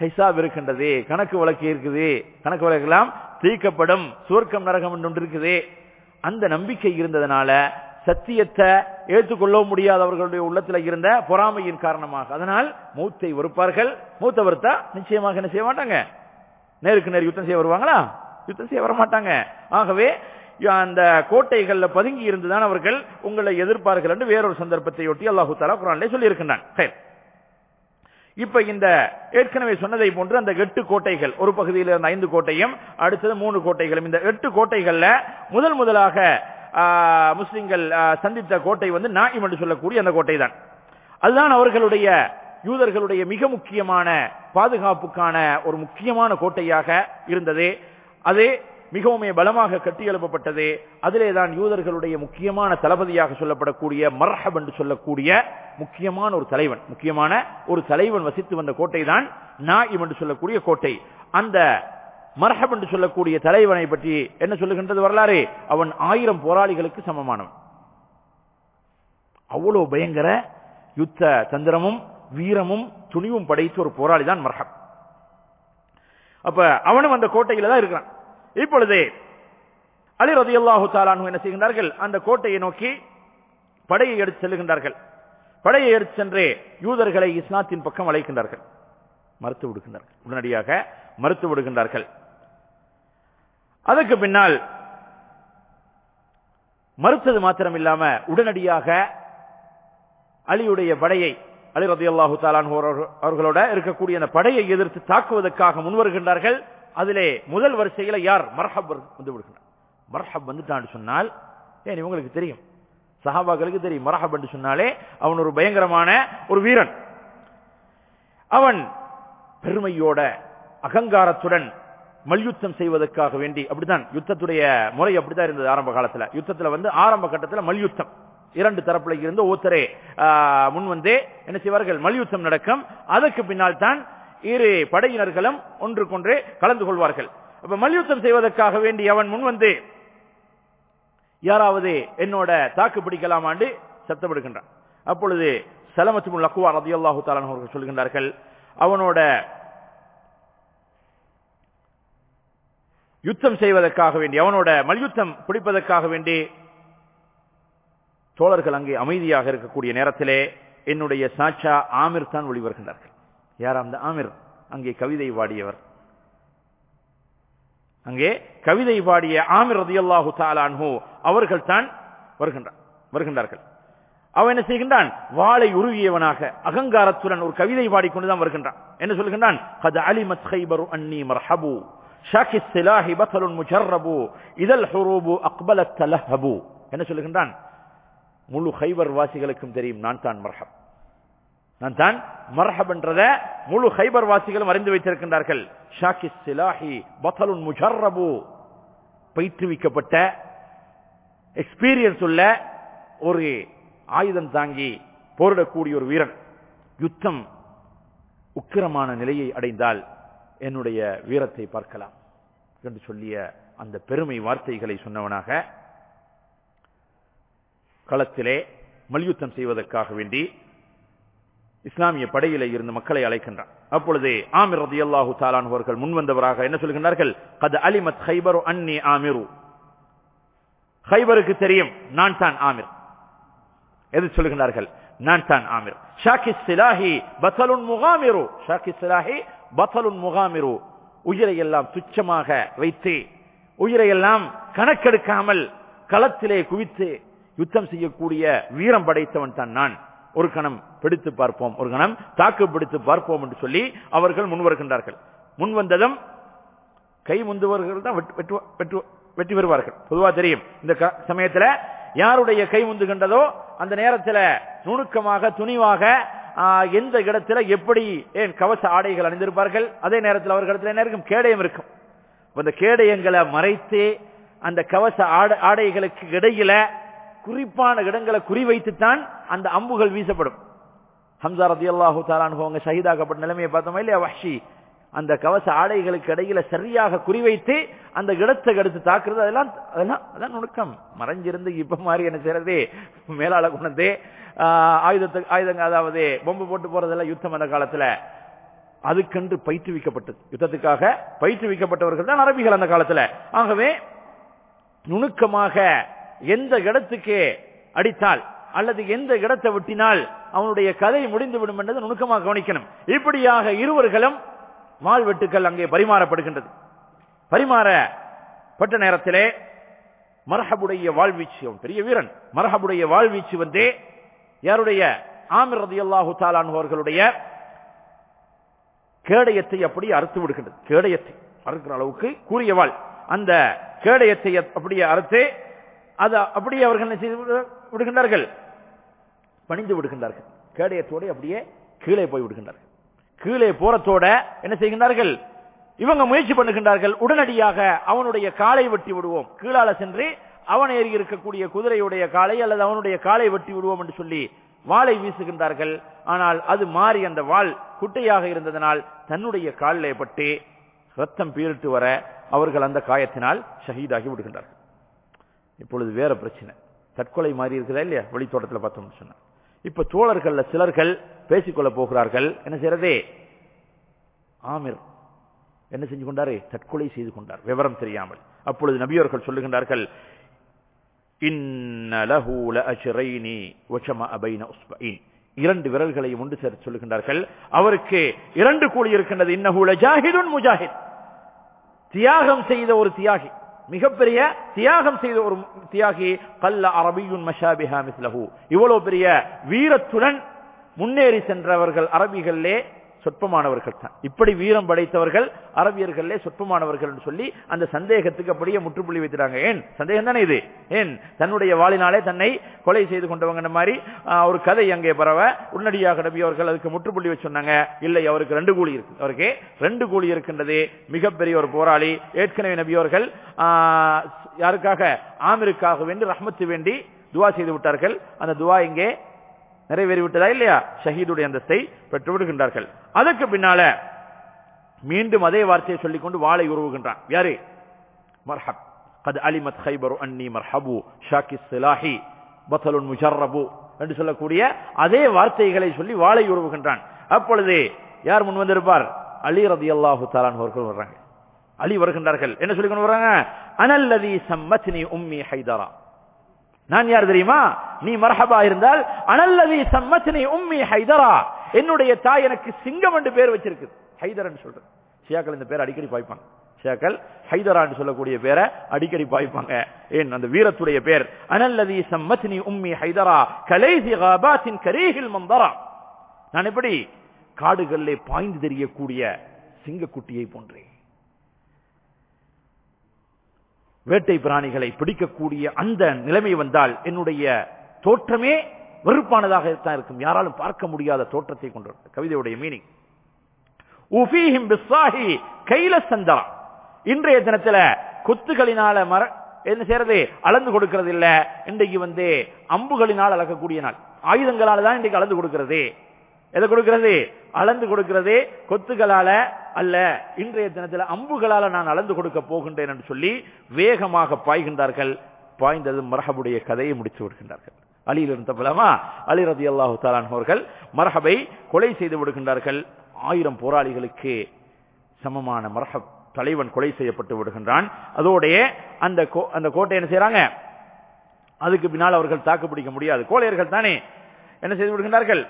Speaker 1: ஹிசாப் இருக்கின்றது கணக்கு வழக்கு இருக்குது கணக்கு வழக்கெல்லாம் தீர்க்கப்படும் சுவர்க்கம் நரகம் என்று ஒன்று இருக்குது அந்த நம்பிக்கை இருந்ததனால சத்தியத்தை ஏற்றுக்கொள்ள முடியாதவர்களுடைய உள்ளத்துல இருந்த பொறாமையின் காரணமாக அதனால் மூத்தை வெறுப்பார்கள் மூத்த வெறுத்தா நிச்சயமாக என்ன செய்ய மாட்டாங்க நேருக்கு நேர் யுத்தம் செய்ய வருவாங்களா யுத்தம் செய்ய வர மாட்டாங்க ஆகவே அந்த கோட்டைகள்ல பதுங்கி இருந்துதான் அவர்கள் உங்களை எதிர்ப்பார்கள் என்று வேறொரு சந்தர்ப்பத்தை ஒட்டி அல்லாஹு தாலா குரான்லே சொல்லி இருக்கின்றான் இப்ப இந்த ஏற்கனவே சொன்னதை போன்று அந்த எட்டு கோட்டைகள் ஒரு பகுதியில் இருந்த ஐந்து கோட்டையும் அடுத்தது மூணு கோட்டைகளும் இந்த எட்டு கோட்டைகள்ல முதல் முதலாக முஸ்லிம்கள் சந்தித்த கோட்டை வந்து நாயிம் என்று சொல்லக்கூடிய அந்த கோட்டை தான் அதுதான் அவர்களுடைய யூதர்களுடைய மிக முக்கியமான பாதுகாப்புக்கான ஒரு முக்கியமான கோட்டையாக இருந்தது அது மிகவும் பலமாக கட்டி எழுப்பப்பட்டது அதிலே தான் யூதர்களுடைய முக்கியமான தளபதியாக சொல்லப்படக்கூடிய மர்ஹப் என்று சொல்லக்கூடிய முக்கியமான ஒரு தலைவன் முக்கியமான ஒரு தலைவன் வசித்து வந்த கோட்டை தான் நாயிம் என்று சொல்லக்கூடிய கோட்டை அந்த மர்ஹப் என்று சொல்லக்கூடிய தலைவனை பற்றி என்ன சொல்லுகின்றது வரலாறு அவன் ஆயிரம் போராளிகளுக்கு சமமானவன் அவ்வளவு பயங்கர யுத்த தந்திரமும் வீரமும் துணிவும் படைத்த ஒரு போராளி தான் மர்ஹப் அப்ப அவனும் அந்த கோட்டையில தான் இருக்கிறான் இப்பொழுது அலி ரதி அல்லாஹு தாலானு என்ன செய்கின்றார்கள் அந்த கோட்டையை நோக்கி படையை எடுத்து செல்லுகின்றார்கள் படையை எடுத்து சென்று யூதர்களை இஸ்லாத்தின் பக்கம் அழைக்கின்றார்கள் மறுத்து விடுகின்றார்கள் உடனடியாக மறுத்து விடுகின்றார்கள் அதற்கு பின்னால் மறுத்தது மாத்திரம் இல்லாம உடனடியாக அலியுடைய படையை அலி ரதி அல்லாஹு தாலான் அவர்களோட இருக்கக்கூடிய அந்த படையை எதிர்த்து தாக்குவதற்காக முன்வருகின்றார்கள் அதிலே முதல் வரிசையில யார் மர்ஹப் வந்து விடுகிறார் மர்ஹப் வந்துட்டான்னு சொன்னால் ஏன் இவங்களுக்கு தெரியும் சஹாபாக்களுக்கு தெரியும் மரஹப் என்று சொன்னாலே அவன் ஒரு பயங்கரமான ஒரு வீரன் அவன் பெருமையோட அகங்காரத்துடன் மல்யுத்தம் செய்வதற்காக வேண்டி அப்படித்தான் யுத்தத்துடைய முறை அப்படித்தான் இருந்தது ஆரம்ப காலத்துல யுத்தத்துல வந்து ஆரம்ப கட்டத்துல மல்யுத்தம் இரண்டு தரப்புல இருந்து ஒருத்தரே முன் வந்து என்ன செய்வார்கள் மல்யுத்தம் நடக்கும் அதற்கு பின்னால் தான் இரு படையினர்களும் ஒன்றுக்கொன்று கலந்து கொள்வார்கள் அப்ப மல்யுத்தம் செய்வதற்காக வேண்டி அவன் முன் வந்து யாராவது என்னோட தாக்கு பிடிக்கலாமாண்டு சத்தமிடுகின்றான் அப்பொழுது சலமத்து லக்குவா ரதி அல்லாஹு அவர்கள் சொல்கின்றார்கள் அவனோட யுத்தம் செய்வதற்காக வேண்டி அவனோட மல்யுத்தம் பிடிப்பதற்காக வேண்டி தோழர்கள் அங்கே அமைதியாக இருக்கக்கூடிய நேரத்திலே என்னுடைய சாட்சா ஆமிர் தான் ஒளிவருகின்றார்கள் யார் அந்த ஆமிர் அங்கே கவிதை பாடியவர் அங்கே கவிதை பாடிய ஆமிர் ரதி அல்லாஹு தாலான்ஹோ அவர்கள் தான் வருகின்றார் வருகின்றார்கள் அவன் என்ன செய்கின்றான் வாளை உருவியவனாக அகங்காரத்துடன் ஒரு கவிதை பாடிக்கொண்டுதான் வருகின்றான் என்ன சொல்கின்றான் கது அலிமத் ஹைபரு அன்னி மர்ஹபு ஷாக்கி சிலாஹி பசலுன் முஜர்ரபு இதல் ஹுரூபு அக்பலத் தலஹபு என்ன சொல்லுகின்றான் முழு ஹைபர் வாசிகளுக்கும் தெரியும் நான் தான் மர்ஹப் நான் தான் மர்ஹப் என்றத முழு ஹைபர் வாசிகளும் அறிந்து வைத்திருக்கின்றார்கள் ஷாக்கி சிலாஹி பசலுன் முஜர்ரபு பயிற்றுவிக்கப்பட்ட எக்ஸ்பீரியன்ஸ் உள்ள ஒரு ஆயுதம் தாங்கி போரிடக்கூடிய ஒரு வீரன் யுத்தம் உக்கிரமான நிலையை அடைந்தால் என்னுடைய வீரத்தை பார்க்கலாம் என்று சொல்லிய அந்த பெருமை வார்த்தைகளை சொன்னவனாக களத்திலே மல்யுத்தம் செய்வதற்காக வேண்டி இஸ்லாமிய படையில இருந்து மக்களை அழைக்கின்றான் அப்பொழுது ஆமிர் ரதி அல்லாஹு தாலான் அவர்கள் முன்வந்தவராக என்ன சொல்கின்றார்கள் கது அலிமத் ஹைபரு அன்னி ஆமிரு ஹைபருக்கு தெரியும் நான் தான் ஆமிர் எது சொல்லுகிறார்கள் நான் தான் ஆமிர் ஷாக்கி சிலாஹி பசலுன் முகாமிரு ஷாக்கி சிலாஹி பசலுன் முகாமிரு உயிரை எல்லாம் துச்சமாக வைத்து உயிரை எல்லாம் கணக்கெடுக்காமல் களத்திலே குவித்து யுத்தம் செய்யக்கூடிய வீரம் படைத்தவன் தான் நான் ஒரு கணம் பிடித்து பார்ப்போம் ஒரு கணம் தாக்கு பிடித்து பார்ப்போம் என்று சொல்லி அவர்கள் முன்வருகின்றார்கள் முன் வந்ததும் கை முந்துவர்கள் தான் வெற்றி பெறுவார்கள் பொதுவா தெரியும் இந்த சமயத்துல யாருடைய கை முந்துகின்றதோ அந்த நேரத்தில் நுணுக்கமாக துணிவாக எந்த இடத்துல எப்படி ஏன் கவச ஆடைகள் அணிந்திருப்பார்கள் அதே நேரத்தில் அவர்களிடத்தில் என்ன இருக்கும் கேடயம் இருக்கும் அந்த கேடயங்களை மறைத்து அந்த கவச ஆடைகளுக்கு இடையில குறிப்பான இடங்களை குறிவைத்துத்தான் அந்த அம்புகள் வீசப்படும் ஹம்சா ரதி அல்லாஹூ தாலான் அவங்க ஷஹீதாக்கப்பட்ட நிலைமையை பார்த்தோமா இல்லையா வஹ்ஷி அந்த கவச ஆடைகளுக்கு இடையில சரியாக குறிவைத்து அந்த இடத்தை எடுத்து தாக்குறது அதெல்லாம் அதெல்லாம் அதான் நுணுக்கம் மறைஞ்சிருந்து இப்ப மாதிரி என்ன செய்யறது மேலாள குணத்தே ஆயுதத்தை ஆயுதங்க அதாவது பொம்பு போட்டு போறதெல்லாம் யுத்தம் அந்த காலத்துல அதுக்கென்று பயிற்றுவிக்கப்பட்டது யுத்தத்துக்காக பயிற்றுவிக்கப்பட்டவர்கள் தான் அரபிகள் அந்த காலத்துல ஆகவே நுணுக்கமாக எந்த இடத்துக்கு அடித்தால் அல்லது எந்த இடத்தை வெட்டினால் அவனுடைய கதை முடிந்துவிடும் என்பதை நுணுக்கமாக கவனிக்கணும் இப்படியாக இருவர்களும் வாழ்வெட்டுக்கள் அங்கே பரிமாறப்படுகின்றது பரிமாறப்பட்ட நேரத்திலே மரஹபுடைய வாழ்வீச்சு அவன் பெரிய வீரன் மரஹபுடைய வாழ்வீச்சு வந்து யாருடைய ஆமிர் ரதி அல்லாஹு அவர்களுடைய கேடயத்தை அப்படி அறுத்து விடுகின்றது கேடயத்தை அறுக்கிற அளவுக்கு கூறிய வாழ் அந்த கேடயத்தை அப்படியே அறுத்து அதை அப்படியே அவர்கள் என்ன செய்து விடு- விடுகின்றார்கள் பணிந்து விடுகின்றார்கள் கேடயத்தோடு அப்படியே கீழே போய் விடுகின்றார்கள் கீழே போறத்தோட என்ன செய்கின்றார்கள் இவங்க முயற்சி பண்ணுகின்றார்கள் உடனடியாக அவனுடைய காலை வெட்டி விடுவோம் கீழால சென்று அவன் ஏறி இருக்கக்கூடிய குதிரையுடைய காலை அல்லது அவனுடைய காலை வெட்டி விடுவோம் என்று சொல்லி வாளை வீசுகின்றார்கள் ஆனால் அது மாறி அந்த வாள் குட்டையாக இருந்ததனால் தன்னுடைய காலிலே பட்டு ரத்தம் பீரிட்டு வர அவர்கள் அந்த காயத்தினால் ஷஹீதாகி விடுகின்றார்கள் இப்பொழுது வேற பிரச்சனை தற்கொலை மாறி இருக்குதா இல்லையா வெளித்தோட்டத்தில் பார்த்தோம்னு சொன்ன இப்ப தோழர்கள்ல சிலர்கள் பேசிக்கொள்ள போகிறார்கள் என்ன செய்யறதே ஆமிர் என்ன செஞ்சு கொண்டாரு தற்கொலை செய்து கொண்டார் விவரம் தெரியாமல் அப்பொழுது நபியவர்கள் சொல்லுகின்றார்கள் இன்ன லஹு லஅஜ்ரைனி வஜமஅ பைன உஸ்பைன் இரண்டு விரல்களையும் ஒன்று சேர்த்து சொல்லுகின்றார்கள் அவருக்கு இரண்டு கூலி இருக்கின்றது இன்னஹு லஜாஹிதுன் முஜாஹித் தியாகம் செய்த ஒரு தியாகி மிகப்பெரிய தியாகம் செய்த ஒரு தியாகி கல்ல அரபியுன் மஷாபிஹா மிஸ்லஹு இவ்வளவு பெரிய வீரத்துடன் முன்னேறி சென்றவர்கள் அரபிகளிலே சொற்பமானவர்கள் தான் இப்படி வீரம் படைத்தவர்கள் அரபியர்களே சொற்பமானவர்கள் என்று சொல்லி அந்த சந்தேகத்துக்கு அப்படியே முற்றுப்புள்ளி வைக்கிறாங்க ஏன் சந்தேகம் தானே இது ஏன் தன்னுடைய வாளினாலே தன்னை கொலை செய்து கொண்டவங்க மாதிரி ஆஹ், ஒரு கதை அங்கே பரவ உடனடியாக நபி அவர்கள் அதுக்கு முற்றுப்புள்ளி வச்சு சொன்னாங்க இல்லை அவருக்கு ரெண்டு கூலி இருக்கு அவருக்கு ரெண்டு கூலி இருக்கின்றது மிகப்பெரிய ஒரு போராளி ஏற்கனவே நபி அவர்கள் ஆஹ், யாருக்காக ஆமிருக்காக வேண்டி ரஹ்மத்து வேண்டி துவா செய்து விட்டார்கள் அந்த துவா இங்கே நிறைவேறி விட்டதா இல்லையா ஷஹீதுடைய அந்தஸ்தை பெற்று விடுகின்றார்கள் அதற்கு பின்னால மீண்டும் அதே வார்த்தையை சொல்லிக்கொண்டு வாளை உருவுகின்றான் யாரு மர்ஹப் قد علمت خيبر أني مرحب شاكي السلاح بطل مجرب என்று சொல்லக்கூடிய அதே வார்த்தைகளை சொல்லி வாளை உருவுகின்றான் அப்பொழுது யார் முன் வந்திருப்பார் அலி ரதி அல்லாஹு தாலான் அவர்கள் வர்றாங்க அலி வருகின்றார்கள் என்ன சொல்லி கொண்டு வர்றாங்க அனல்லதி சம்மத்னி உம்மி ஹைதரா நான் யார் தெரியுமா நீ மரஹபா இருந்தால் அனல்லதி சம்மத்னி உம்மி ஹைதரா என்னுடைய தாய் எனக்கு சிங்கம் என்று பேர் வச்சிருக்கு ஹைதரன் சொல்றது ஷியாக்கள் இந்த பேர் அடிக்கடி பாய்ப்பாங்க ஷியாக்கள் ஹைதரா என்று சொல்லக்கூடிய பேரை அடிக்கடி பாய்ப்பாங்க ஏன் அந்த வீரத்துடைய பேர் அனல்லதி சம்மத்னி உம்மி ஹைதரா கலைசி காபாத்தின் கரீஹில் மந்தரா நான் எப்படி காடுகளிலே பாய்ந்து தெரியக்கூடிய சிங்கக்குட்டியை போன்றேன் வேட்டை பிராணிகளை பிடிக்கக்கூடிய அந்த நிலைமை வந்தால் என்னுடைய தோற்றமே வெறுப்பானதாக இருக்கும் யாராலும் பார்க்க முடியாத தோற்றத்தை கொண்டிருக்கும் கவிதையுடைய மீனிங் உஃபீஹிம் பிஸ்ஸாஹி கைல சந்தரா இன்றைய தினத்துல குத்துகளினால மர என்ன செய்யறது அளந்து கொடுக்கிறது இல்ல இன்றைக்கு வந்து அம்புகளினால் அளக்கக்கூடிய நாள் ஆயுதங்களால தான் இன்றைக்கு அளந்து கொடுக்கிறது எதை கொடுக்கிறது அளந்து கொடுக்கிறது கொத்துகளால அல்ல இன்றைய தினத்தில் அம்புகளால நான் அளந்து கொடுக்க போகின்றேன் என்று சொல்லி வேகமாக பாய்கின்றார்கள் பாய்ந்தது மரஹபுடைய கதையை முடித்து விடுகின்றார்கள் அலியில் இருந்த பலமா அலி ரதி அல்லாஹு அவர்கள் மரஹபை கொலை செய்து விடுகின்றார்கள் ஆயிரம் போராளிகளுக்கு சமமான மரஹப் தலைவன் கொலை செய்யப்பட்டு விடுகின்றான் அதோடைய அந்த கோ- அந்த கோட்டை என்ன செய்யறாங்க அதுக்கு பின்னால் அவர்கள் தாக்கு பிடிக்க முடியாது கோழையர்கள் தானே என்ன செய்து விடுகின்றார்கள்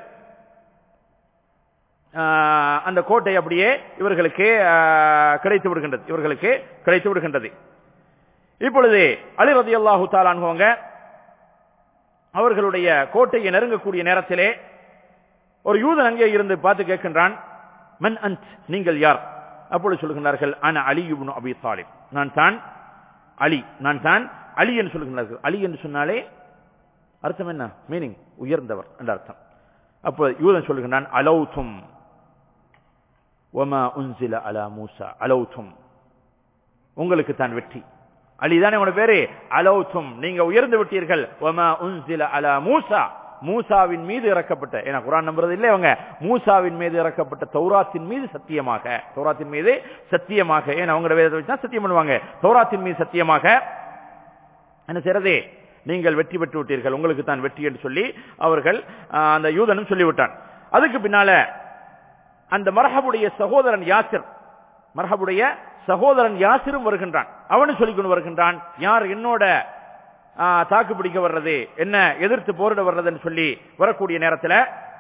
Speaker 1: ஆஹ், அந்த கோட்டை அப்படியே இவர்களுக்கு ஆஹ், கிடைத்து விடுகின்றது இவர்களுக்கு கிடைத்து விடுகின்றது இப்பொழுது அலி ரதி அல்லாஹு தாலான்வங்க அவர்களுடைய கோட்டையை நெருங்கக்கூடிய நேரத்திலே ஒரு யூதன் அங்கே இருந்து பார்த்து கேட்கின்றான் மன் அன்ட் நீங்கள் யார் அப்பொழுது சொல்லுகின்றார்கள் அன அலி இப்னு அபி தாலிப் நான் தான் அலி நான் தான் அலி என்று சொல்லுகின்றார்கள் அலி என்று சொன்னாலே அர்த்தம் என்ன மீனிங் உயர்ந்தவர் என்ற அர்த்தம் அப்போ யூதன் சொல்லுகின்றான் அலௌதும் ஒமா உன்சில அலா மூசா அலௌதும் உங்களுக்கு தான் வெற்றி அலிதானே உங்களோட பேரு அலௌதும் நீங்க உயர்ந்து விட்டீர்கள் ஒமா உன்சில அலா மூசா மூசாவின் மீது இறக்கப்பட்ட ஏன்னா குரான் நம்புறது இல்லை அவங்க மூசாவின் மீது இறக்கப்பட்ட தௌராத்தின் மீது சத்தியமாக தௌராத்தின் மீது சத்தியமாக ஏன்னா அவங்களோட வேதத்தை வச்சு தான் சத்தியம் பண்ணுவாங்க தௌராத்தின் மீது சத்தியமாக என்ன செய்யறது நீங்கள் வெற்றி பெற்று விட்டீர்கள் உங்களுக்கு தான் வெற்றி என்று சொல்லி அவர்கள் ஆஹ், அந்த யூதனும் சொல்லிவிட்டான் அதுக்கு பின்னால அந்த மரஹபுடைய சகோதரன் யாசிர் மரஹபுடைய சகோதரன் யாசிரும் வருகின்றான் அவனு சொல்லிக் கொண்டு வருகின்றான் யார் என்னோட ஆ, தாக்கு பிடிக்க வர்றது என்ன எதிர்த்து போரிட வர்றதுன்னு சொல்லி வரக்கூடிய நேரத்தில்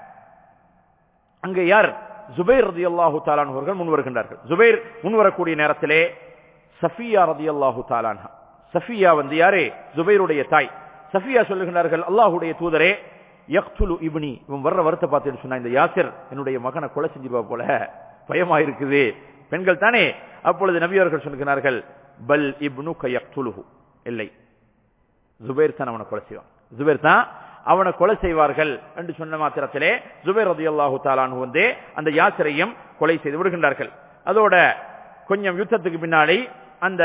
Speaker 1: அங்கே யார் ஜுபைர் ரதி அல்லாஹு அவர்கள் முன் வருகின்றார்கள் ஜுபைர் முன் வரக்கூடிய நேரத்திலே சஃபியா ரதி அல்லாஹு தாலான்ஹா சஃபியா வந்து யாரே ஜுபைருடைய தாய் சஃபியா சொல்லுகின்றார்கள் அல்லாஹுடைய தூதரே யக்துலு இப்னி இவன் வர்ற வருத்த பார்த்துட்டு சொன்னா இந்த யாசிர் என்னுடைய மகனை கொலை செஞ்சிருவா போல பயமா இருக்குது பெண்கள் தானே அப்பொழுது நபி அவர்கள் சொல்லுகிறார்கள் பல் இப்னு கயக்துலுஹு இல்லை ஜுபைர் தான் அவனை கொலை செய்வான் ஜுபைர் தான் அவனை கொலை செய்வார்கள் என்று சொன்ன மாத்திரத்திலே ஜுபைர் ரதி அல்லாஹு தாலானு வந்து அந்த யாசிரையும் கொலை செய்து விடுகின்றார்கள் அதோட கொஞ்சம் யுத்தத்துக்கு பின்னாடி அந்த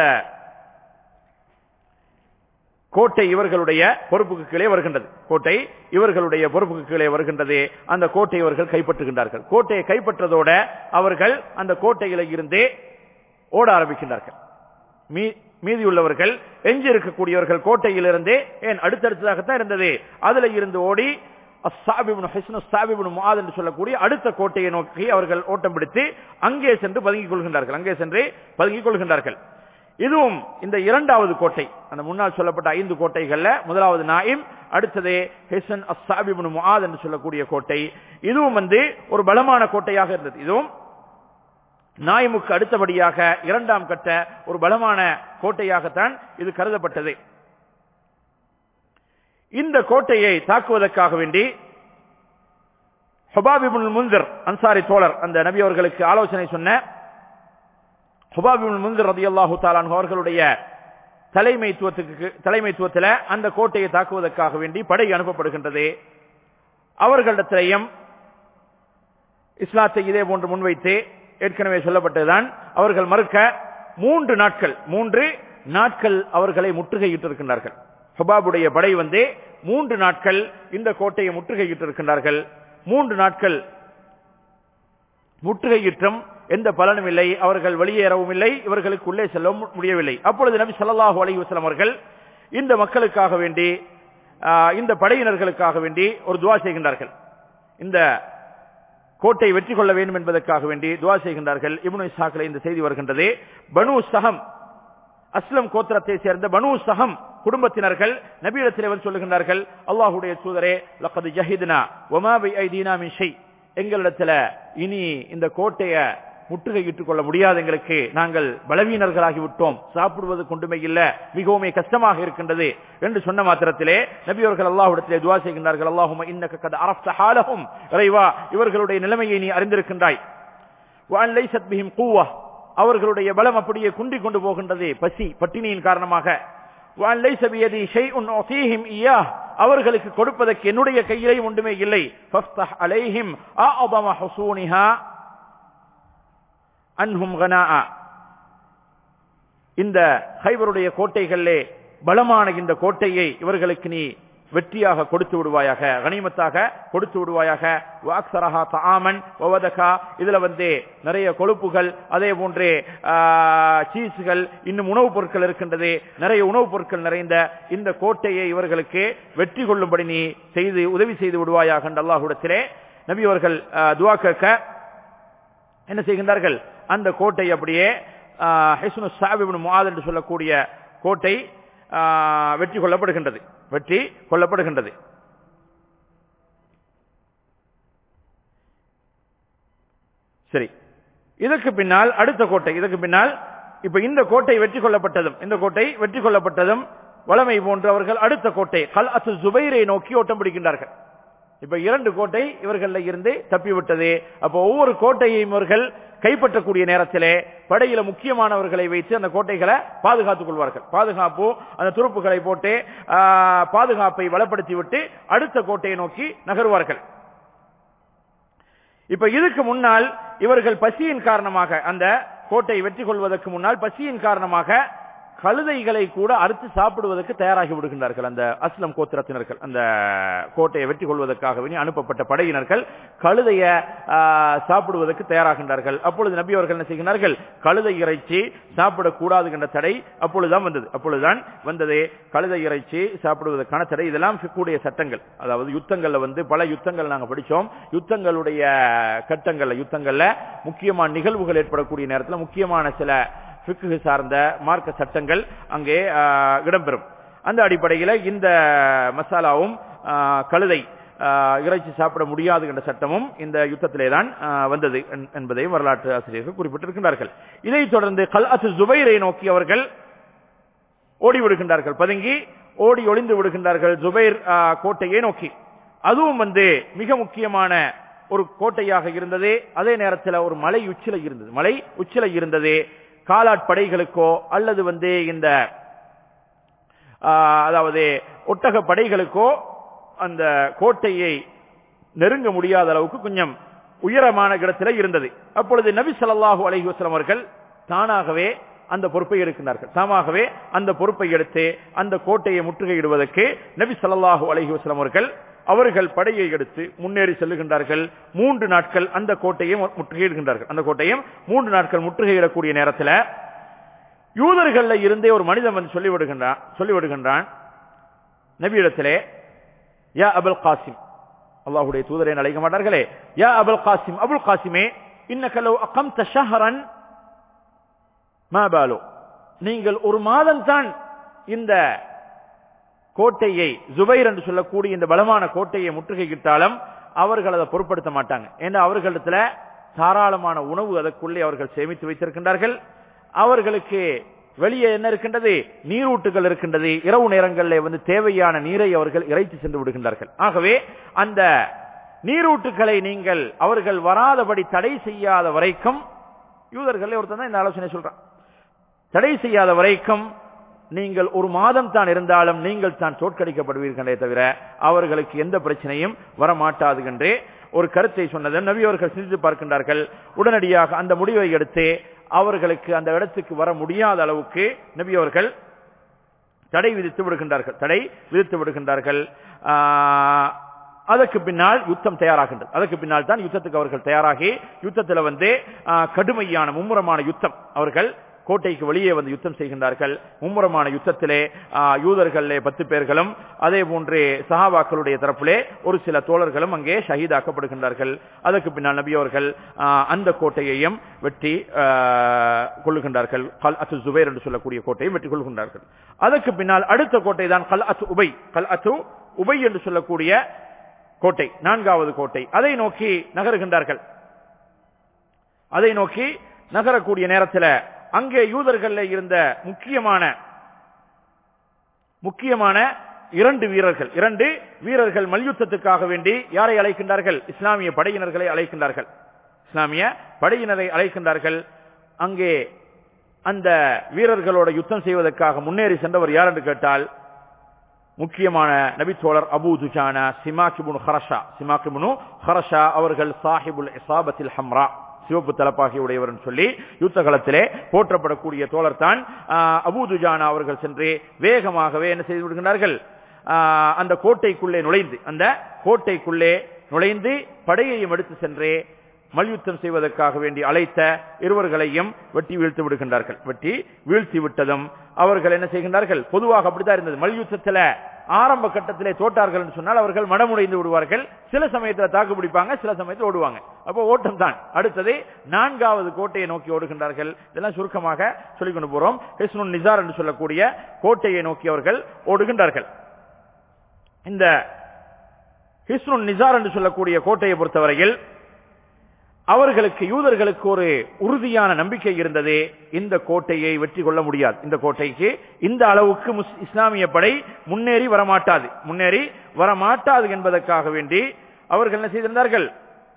Speaker 1: கோட்டை இவர்களுடைய பொறுப்புக்கு கீழே வருகின்றது கோட்டை இவர்களுடைய பொறுப்புக்கு கீழே வருகின்றது அந்த கோட்டை இவர்கள் கைப்பற்றுகின்றார்கள் கோட்டையை கைப்பற்றதோட அவர்கள் அந்த கோட்டையில இருந்தே ஓட ஆரம்பிக்கின்றார்கள் மீ- மீதியுள்ளவர்கள் எஞ்சி இருக்கக்கூடியவர்கள் கோட்டையிலிருந்தே ஏன் அடுத்தடுத்ததாகத்தான் இருந்தது அதுல இருந்து ஓடி அஸ்ஸாபிபுன் ஹிஸ்னு அஸ்ஸாபிபுன் முஆத் என்று சொல்லக்கூடிய அடுத்த கோட்டையை நோக்கி அவர்கள் ஓட்டம் பிடித்து அங்கே சென்று பதுங்கிக் கொள்கின்றார்கள் அங்கே சென்று பதுங்கிக் கொள்கின்றார்கள் இதுவும் இந்த இரண்டாவது கோட்டை அந்த முன்னால் சொல்லப்பட்ட ஐந்து கோட்டைகள்ல முதலாவது நாயிம் அடுத்தது ஹிசன் அஸ்ஸாபிபுன் முஆத் என்று சொல்லக்கூடிய கோட்டை இதுவும் வந்து ஒரு பலமான கோட்டையாக இருந்தது இதுவும் நாயிமுக்கு அடுத்தபடியாக இரண்டாம் கட்ட ஒரு பலமான கோட்டையாகத்தான் இது கருதப்பட்டது இந்த கோட்டையை தாக்குவதற்காக வேண்டி ஹுபாபிபுல் முன்திர் அன்சாரி தோழர் அந்த நபி அவர்களுக்கு ஆலோசனை சொன்ன ஹுபாபிபுல் முன்திர் ரதியல்லாஹு தாலான் அவர்களுடைய தலைமைத்துவத்துக்கு தலைமைத்துவத்தில் அந்த கோட்டையை தாக்குவதற்காக வேண்டி படை அனுப்பப்படுகின்றது அவர்களிடத்திலேயும் இஸ்லாத்தை இதே போன்று முன்வைத்து ஏற்கனவே சொல்லப்பட்டதுதான் அவர்கள் மறுக்க மூன்று நாட்கள் மூன்று நாட்கள் அவர்களை முற்றுகையிட்டு இருக்கின்றார்கள் ஹுபாபுடைய படை வந்து மூன்று நாட்கள் இந்த கோட்டையை முற்றுகையிட்டு இருக்கின்றார்கள் மூன்று நாட்கள் முற்றுகையிட்டும் எந்த பலனும் இல்லை அவர்கள் வெளியேறவும் இல்லை இவர்களுக்கு உள்ளே செல்லவும் முடியவில்லை அப்பொழுது நபி ஸல்லல்லாஹு அலைஹி வஸல்லம் அவர்கள் இந்த மக்களுக்காக வேண்டி ஆ, இந்த படையினர்களுக்காக வேண்டி ஒரு துவா செய்கின்றார்கள் இந்த கோட்டை வெற்றி கொள்ள வேண்டும் என்பதற்காக வேண்டி துவா செய்கின்றார்கள் இப்னு இஸ்ஹாக்கில் இந்த செய்தி வருகின்றது பனு சஹம் அஸ்லம் கோத்திரத்தை சேர்ந்த பனு சஹம் குடும்பத்தினர்கள் நபியிடத்தில் வந்து சொல்லுகின்றார்கள் அல்லாஹுடைய தூதரே லக்கது ஜஹித்னா ஒமா பி ஐதீனா மின் ஷை எங்களிடத்துல இனி இந்த கோட்டையை முற்றுகையிட்டுக் கொள்ள முடியாது எங்களுக்கு நாங்கள் பலவீனர்களாகி விட்டோம் சாப்பிடுவது கொண்டுமே இல்ல மிகவும் கஷ்டமாக இருக்கின்றது என்று சொன்ன மாத்திரத்திலே நபி அவர்கள் அல்லாஹ்விடத்திலே துவா செய்கின்றார்கள் அல்லாஹும இன்னக கத் அரஃப்த ஹாலஹும் இறைவா இவர்களுடைய நிலைமையை நீ அறிந்திருக்கின்றாய் வஅன் லைஸத் பிஹிம் குவ்வா அவர்களுடைய பலம் அப்படியே குண்டி கொண்டு போகின்றது பசி பட்டினியின் காரணமாக வஅன் லைஸ பியதி ஷைஉன் உஸீஹிம் இய்யாஹ் அவர்களுக்கு கொடுப்பதற்கு என்னுடைய கையிலே ஒன்றுமே இல்லை ஃபஃப்தஹ் அலைஹிம் அஅதம ஹுசூனிஹா அன்ஹும் கனாஆ இந்த ஹைபருடைய கோட்டைகளிலே பலமான இந்த கோட்டையை இவர்களுக்கு நீ வெற்றியாக கொடுத்து விடுவாயாக கனிமத்தாக கொடுத்து விடுவாயாக வாக்சரஹா தாமன் ஒவதகா இதுல வந்து நிறைய கொழுப்புகள் அதே போன்றே சீஸ்கள் இன்னும் உணவுப் பொருட்கள் இருக்கின்றது நிறைய உணவுப் பொருட்கள் நிறைந்த இந்த கோட்டையை இவர்களுக்கு வெற்றி கொள்ளும்படி நீ செய்து உதவி செய்து விடுவாயாக என்று அல்லாஹுடத்திலே நபி அவர்கள் ஆ, துவா கேட்க என்ன செய்கின்றார்கள் அந்த கோட்டை அப்படியே ஹிஸ்னு சாபிபின் முஆத் என்று சொல்லக்கூடிய கோட்டை ஆ, வெற்றி கொள்ளப்படுகின்றது வெற்றி கொள்ளப்படுகின்றது சரி இதற்கு பின்னால் அடுத்த கோட்டை இதற்கு பின்னால் இப்ப இந்த கோட்டை வெற்றி கொள்ளப்பட்டதும் இந்த கோட்டை வெற்றி கொள்ளப்பட்டதும் வளமை போன்று அவர்கள் அடுத்த கோட்டை கல் அசு ஜுபைரை நோக்கி ஓட்டம் பிடிக்கின்றார்கள் இப்ப இரண்டு கோட்டை இவர்கள இருந்து தப்பிவிட்டது அப்ப ஒவ்வொரு கோட்டையையும் இவர்கள் கைப்பற்றக்கூடிய நேரத்திலே படையில முக்கியமானவர்களை வைத்து அந்த கோட்டைகளை பாதுகாத்துக் கொள்வார்கள் பாதுகாப்பு அந்த துருப்புகளை போட்டு ஆ, பாதுகாப்பை பலப்படுத்தி விட்டு அடுத்த கோட்டையை நோக்கி நகருவார்கள் இப்ப இதுக்கு முன்னால் இவர்கள் பசியின் காரணமாக அந்த கோட்டை வெற்றி கொள்வதற்கு முன்னால் பசியின் காரணமாக கழுதைகளை கூட அறுத்து சாப்பிடுவதற்கு தயாராகி விடுகின்றார்கள் அந்த அஸ்லம் கோத்திரத்தினர்கள் அந்த கோட்டையை வெற்றி கொள்வதற்காக வேண்டி அனுப்பப்பட்ட படையினர்கள் கழுதைய ஆ, சாப்பிடுவதற்கு தயாராகின்றார்கள் அப்பொழுது நபி அவர்கள் என்ன செய்கிறார்கள் கழுதை இறைச்சி சாப்பிடக்கூடாது என்ற தடை அப்பொழுதுதான் வந்தது அப்பொழுதுதான் வந்தது கழுதை இறைச்சி சாப்பிடுவதற்கான தடை இதெல்லாம் கூடிய சட்டங்கள் அதாவது யுத்தங்கள்ல வந்து பல யுத்தங்கள் நாங்க படிச்சோம் யுத்தங்களுடைய கட்டங்கள்ல யுத்தங்கள்ல முக்கியமான நிகழ்வுகள் ஏற்படக்கூடிய நேரத்தில் முக்கியமான சில ஃபிக்கு சார்ந்த மார்க்க சட்டங்கள் அங்கே ஆ, இடம்பெறும் அந்த அடிப்படையில் இந்த மசாலாவும் ஆ, கழுதை ஆ, இறைச்சி சாப்பிட முடியாது என்ற சட்டமும் இந்த யுத்தத்திலே தான் ஆ, வந்தது என்- என்பதையும் வரலாற்று ஆசிரியர்கள் குறிப்பிட்டிருக்கின்றார்கள் இதைத் தொடர்ந்து கல் அசு ஜுபைரை நோக்கி அவர்கள் ஓடி விடுகின்றார்கள் பதுங்கி ஓடி ஒளிந்து விடுகின்றார்கள் ஜுபைர் ஆ, கோட்டையை நோக்கி அதுவும் வந்து மிக முக்கியமான ஒரு கோட்டையாக இருந்தது அதே நேரத்தில் ஒரு மலை உச்சிலை இருந்தது மலை உச்சிலை இருந்தது காலாட்படைகளுக்கோ அல்லது வந்து இந்த ஆ, அதாவது ஒட்டக படைகளுக்கோ அந்த கோட்டையை நெருங்க முடியாத அளவுக்கு கொஞ்சம் உயரமான இடத்துல இருந்தது அப்பொழுது நபி ஸல்லல்லாஹு அலைஹி வஸல்லம் அவர்கள் தானாகவே அந்த பொறுப்பை எடுக்கின்றார்கள் தாமாகவே அந்த பொறுப்பை எடுத்து அந்த கோட்டையை முற்றுகையிடுவதற்கு நபி ஸல்லல்லாஹு அலைஹி வஸல்லம் அவர்கள் அவர்கள் படையை எடுத்து முன்னேறி செல்லுகின்றார்கள் மூன்று நாட்கள் அந்த கோட்டையை முற்றுகையிடுகின்றார்கள் அந்த கோட்டையும் மூன்று நாட்கள் முற்றுகையிடக்கூடிய நேரத்தில் யூதர்கள்ல இருந்தே ஒரு மனிதன் வந்து சொல்லிவிடுகின்றான் சொல்லிவிடுகின்றான் நபியிடத்திலே யா அபுல் காசிம் அல்லாஹுடைய தூதரை அழைக்க மாட்டார்களே யா அபுல் காசிம் அபுல் காசிமே இன்னக லவ் அகம்த ஷஹரன் மா பாலு நீங்கள் ஒரு மாதம் தான் இந்த கோட்டையை ஜுபைர் என்று சொல்லக்கூடிய இந்த பலமான கோட்டையை முற்றுகையிட்டாலும் அவர்கள் அதை பொருட்படுத்த மாட்டாங்க ஏன்னா அவர்களிடத்துல தாராளமான உணவு அதற்குள்ளே அவர்கள் சேமித்து வைத்திருக்கின்றார்கள் அவர்களுக்கு வெளியே என்ன இருக்கின்றது நீரூட்டுகள் இருக்கின்றது இரவு நேரங்களில் வந்து தேவையான நீரை அவர்கள் இறைத்து சென்று விடுகின்றார்கள் ஆகவே அந்த நீரூட்டுகளை நீங்கள் அவர்கள் வராதபடி தடை செய்யாத வரைக்கும் யூதர்கள் ஒருத்தன் தான் இந்த ஆலோசனை சொல்றான் தடை செய்யாத வரைக்கும் நீங்கள் ஒரு மாதம் தான் இருந்தாலும் நீங்கள் தான் தோற்கடிக்கப்படுவீர்களே தவிர அவர்களுக்கு எந்த பிரச்சனையும் வரமாட்டாது என்றே ஒரு கருத்தை சொன்னது நபி அவர்கள் சிந்தித்து பார்க்கின்றார்கள் உடனடியாக அந்த முடிவை எடுத்து அவர்களுக்கு அந்த இடத்துக்கு வர முடியாத அளவுக்கு நபி அவர்கள் தடை விதித்து விடுகின்றார்கள் தடை விதித்து விடுகின்றார்கள் ஆஹ், அதற்கு பின்னால் யுத்தம் தயாராகின்றது அதற்கு பின்னால் தான் யுத்தத்துக்கு அவர்கள் தயாராகி யுத்தத்தில் வந்து ஆஹ், கடுமையான மும்முரமான யுத்தம் அவர்கள் கோட்டைக்கு வெளியே வந்து யுத்தம் செய்கின்றார்கள் மும்முரமான யுத்தத்திலே ஆஹ், யூதர்களே பத்து பேர்களும் அதே போன்று சஹாபாக்களுடைய தரப்பிலே ஒரு சில தோழர்களும் அங்கே ஷஹீதாக்கப்படுகின்றார்கள் அதற்கு பின்னால் நபி அவர்கள் ஆஹ், அந்த கோட்டையையும் வெற்றி ஆஹ், கொள்ளுகின்றார்கள் கல் அத்து ஜுபைர் என்று சொல்லக்கூடிய கோட்டையும் வெற்றி கொள்கின்றார்கள் அதற்கு பின்னால் அடுத்த கோட்டை தான் கல் அத்து உபை கல் அத்து உபை என்று சொல்லக்கூடிய கோட்டை நான்காவது கோட்டை அதை நோக்கி நகருகின்றார்கள் அதை நோக்கி நகரக்கூடிய நேரத்தில் அங்கே யூதர்கள்ல இருந்த முக்கியமான முக்கியமான இரண்டு வீரர்கள் இரண்டு வீரர்கள் மல்யுத்தத்துக்காக வேண்டி யாரை அழைக்கின்றார்கள் இஸ்லாமிய படையினர்களை அழைக்கின்றார்கள் இஸ்லாமிய படையினரை அழைக்கின்றார்கள் அங்கே அந்த வீரர்களோட யுத்தம் செய்வதற்காக முன்னேறி சென்றவர் யார் என்று கேட்டால் முக்கியமான நபித்தோழர் அபூ துஜானா சிமாக்கிபுனு ஹரஷா சிமாக்கிபுனு ஹரஷா அவர்கள் சாஹிபுல் இசாபத்தில் ஹம்ரா சிவப்பு தலப்பாகி உடையவர் சொல்லி யுத்த களத்திலே போற்றப்படக்கூடிய தோழர் தான் அபூ துஜானா அவர்கள் சென்று வேகமாகவே என்ன செய்து விடுகின்றார்கள் ஆஹ், அந்த கோட்டைக்குள்ளே நுழைந்து அந்த கோட்டைக்குள்ளே நுழைந்து படையையும் எடுத்து சென்று மல்யுத்தம் செய்வதற்காக வேண்டி அழைத்த இருவர்களையும் வெட்டி வீழ்த்து விடுகின்றார்கள் வெட்டி வீழ்த்தி விட்டதும் அவர்கள் என்ன செய்கின்றார்கள் பொதுவாக அப்படித்தான் இருந்தது மல்யுத்தத்துல ஆரம்ப கட்டத்திலே தோட்டார்கள் என்று சொன்னால் அவர்கள் மடமுடைந்து விடுவார்கள் சில சமயத்துல தாக்கு பிடிப்பாங்க சில சமயத்தில் ஓடுவாங்க அப்போ ஓட்டம் தான் அடுத்தது நான்காவது கோட்டையை நோக்கி ஓடுகின்றார்கள் இதெல்லாம் சுருக்கமாக சொல்லிக் கொண்டு போறோம் ஹிஸ்னுன் நிசார் என்று சொல்லக்கூடிய கோட்டையை நோக்கி அவர்கள் ஓடுகின்றார்கள் இந்த ஹிஸ்னுன் நிசார் என்று சொல்லக்கூடிய கோட்டையை பொறுத்தவரையில் அவர்களுக்கு யூதர்களுக்கு ஒரு உறுதியான நம்பிக்கை இருந்தது இந்த கோட்டையை வெற்றி கொள்ள முடியாது இந்த கோட்டைக்கு இந்த அளவுக்கு முஸ்- இஸ்லாமிய படை முன்னேறி வரமாட்டாது முன்னேறி வரமாட்டாது என்பதற்காக வேண்டி அவர்கள் என்ன செய்திருந்தார்கள்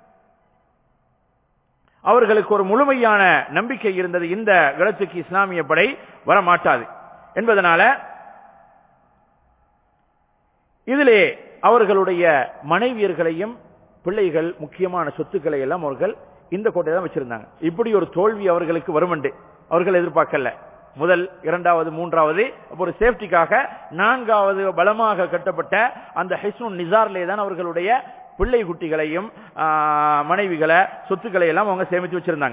Speaker 1: அவர்களுக்கு ஒரு முழுமையான நம்பிக்கை இருந்தது இந்த இடத்துக்கு இஸ்லாமிய படை வரமாட்டாது என்பதனால இதிலே அவர்களுடைய மனைவியர்களையும் பிள்ளைகள் முக்கியமான சொத்துக்களை எல்லாம் அவர்கள் இந்த கோட்டையை தான் வச்சிருந்தாங்க இப்படி ஒரு தோல்வி அவர்களுக்கு வரும் என்று அவர்கள் எதிர்பார்க்கல முதல் இரண்டாவது மூன்றாவது அப்ப ஒரு சேஃப்டிக்காக நான்காவது பலமாக கட்டப்பட்ட அந்த ஹிஸ்னுன் நிசார்லே தான் அவர்களுடைய பிள்ளை குட்டிகளையும் ஆ, மனைவிகளை சொத்துக்களை எல்லாம் அவங்க சேமித்து வச்சிருந்தாங்க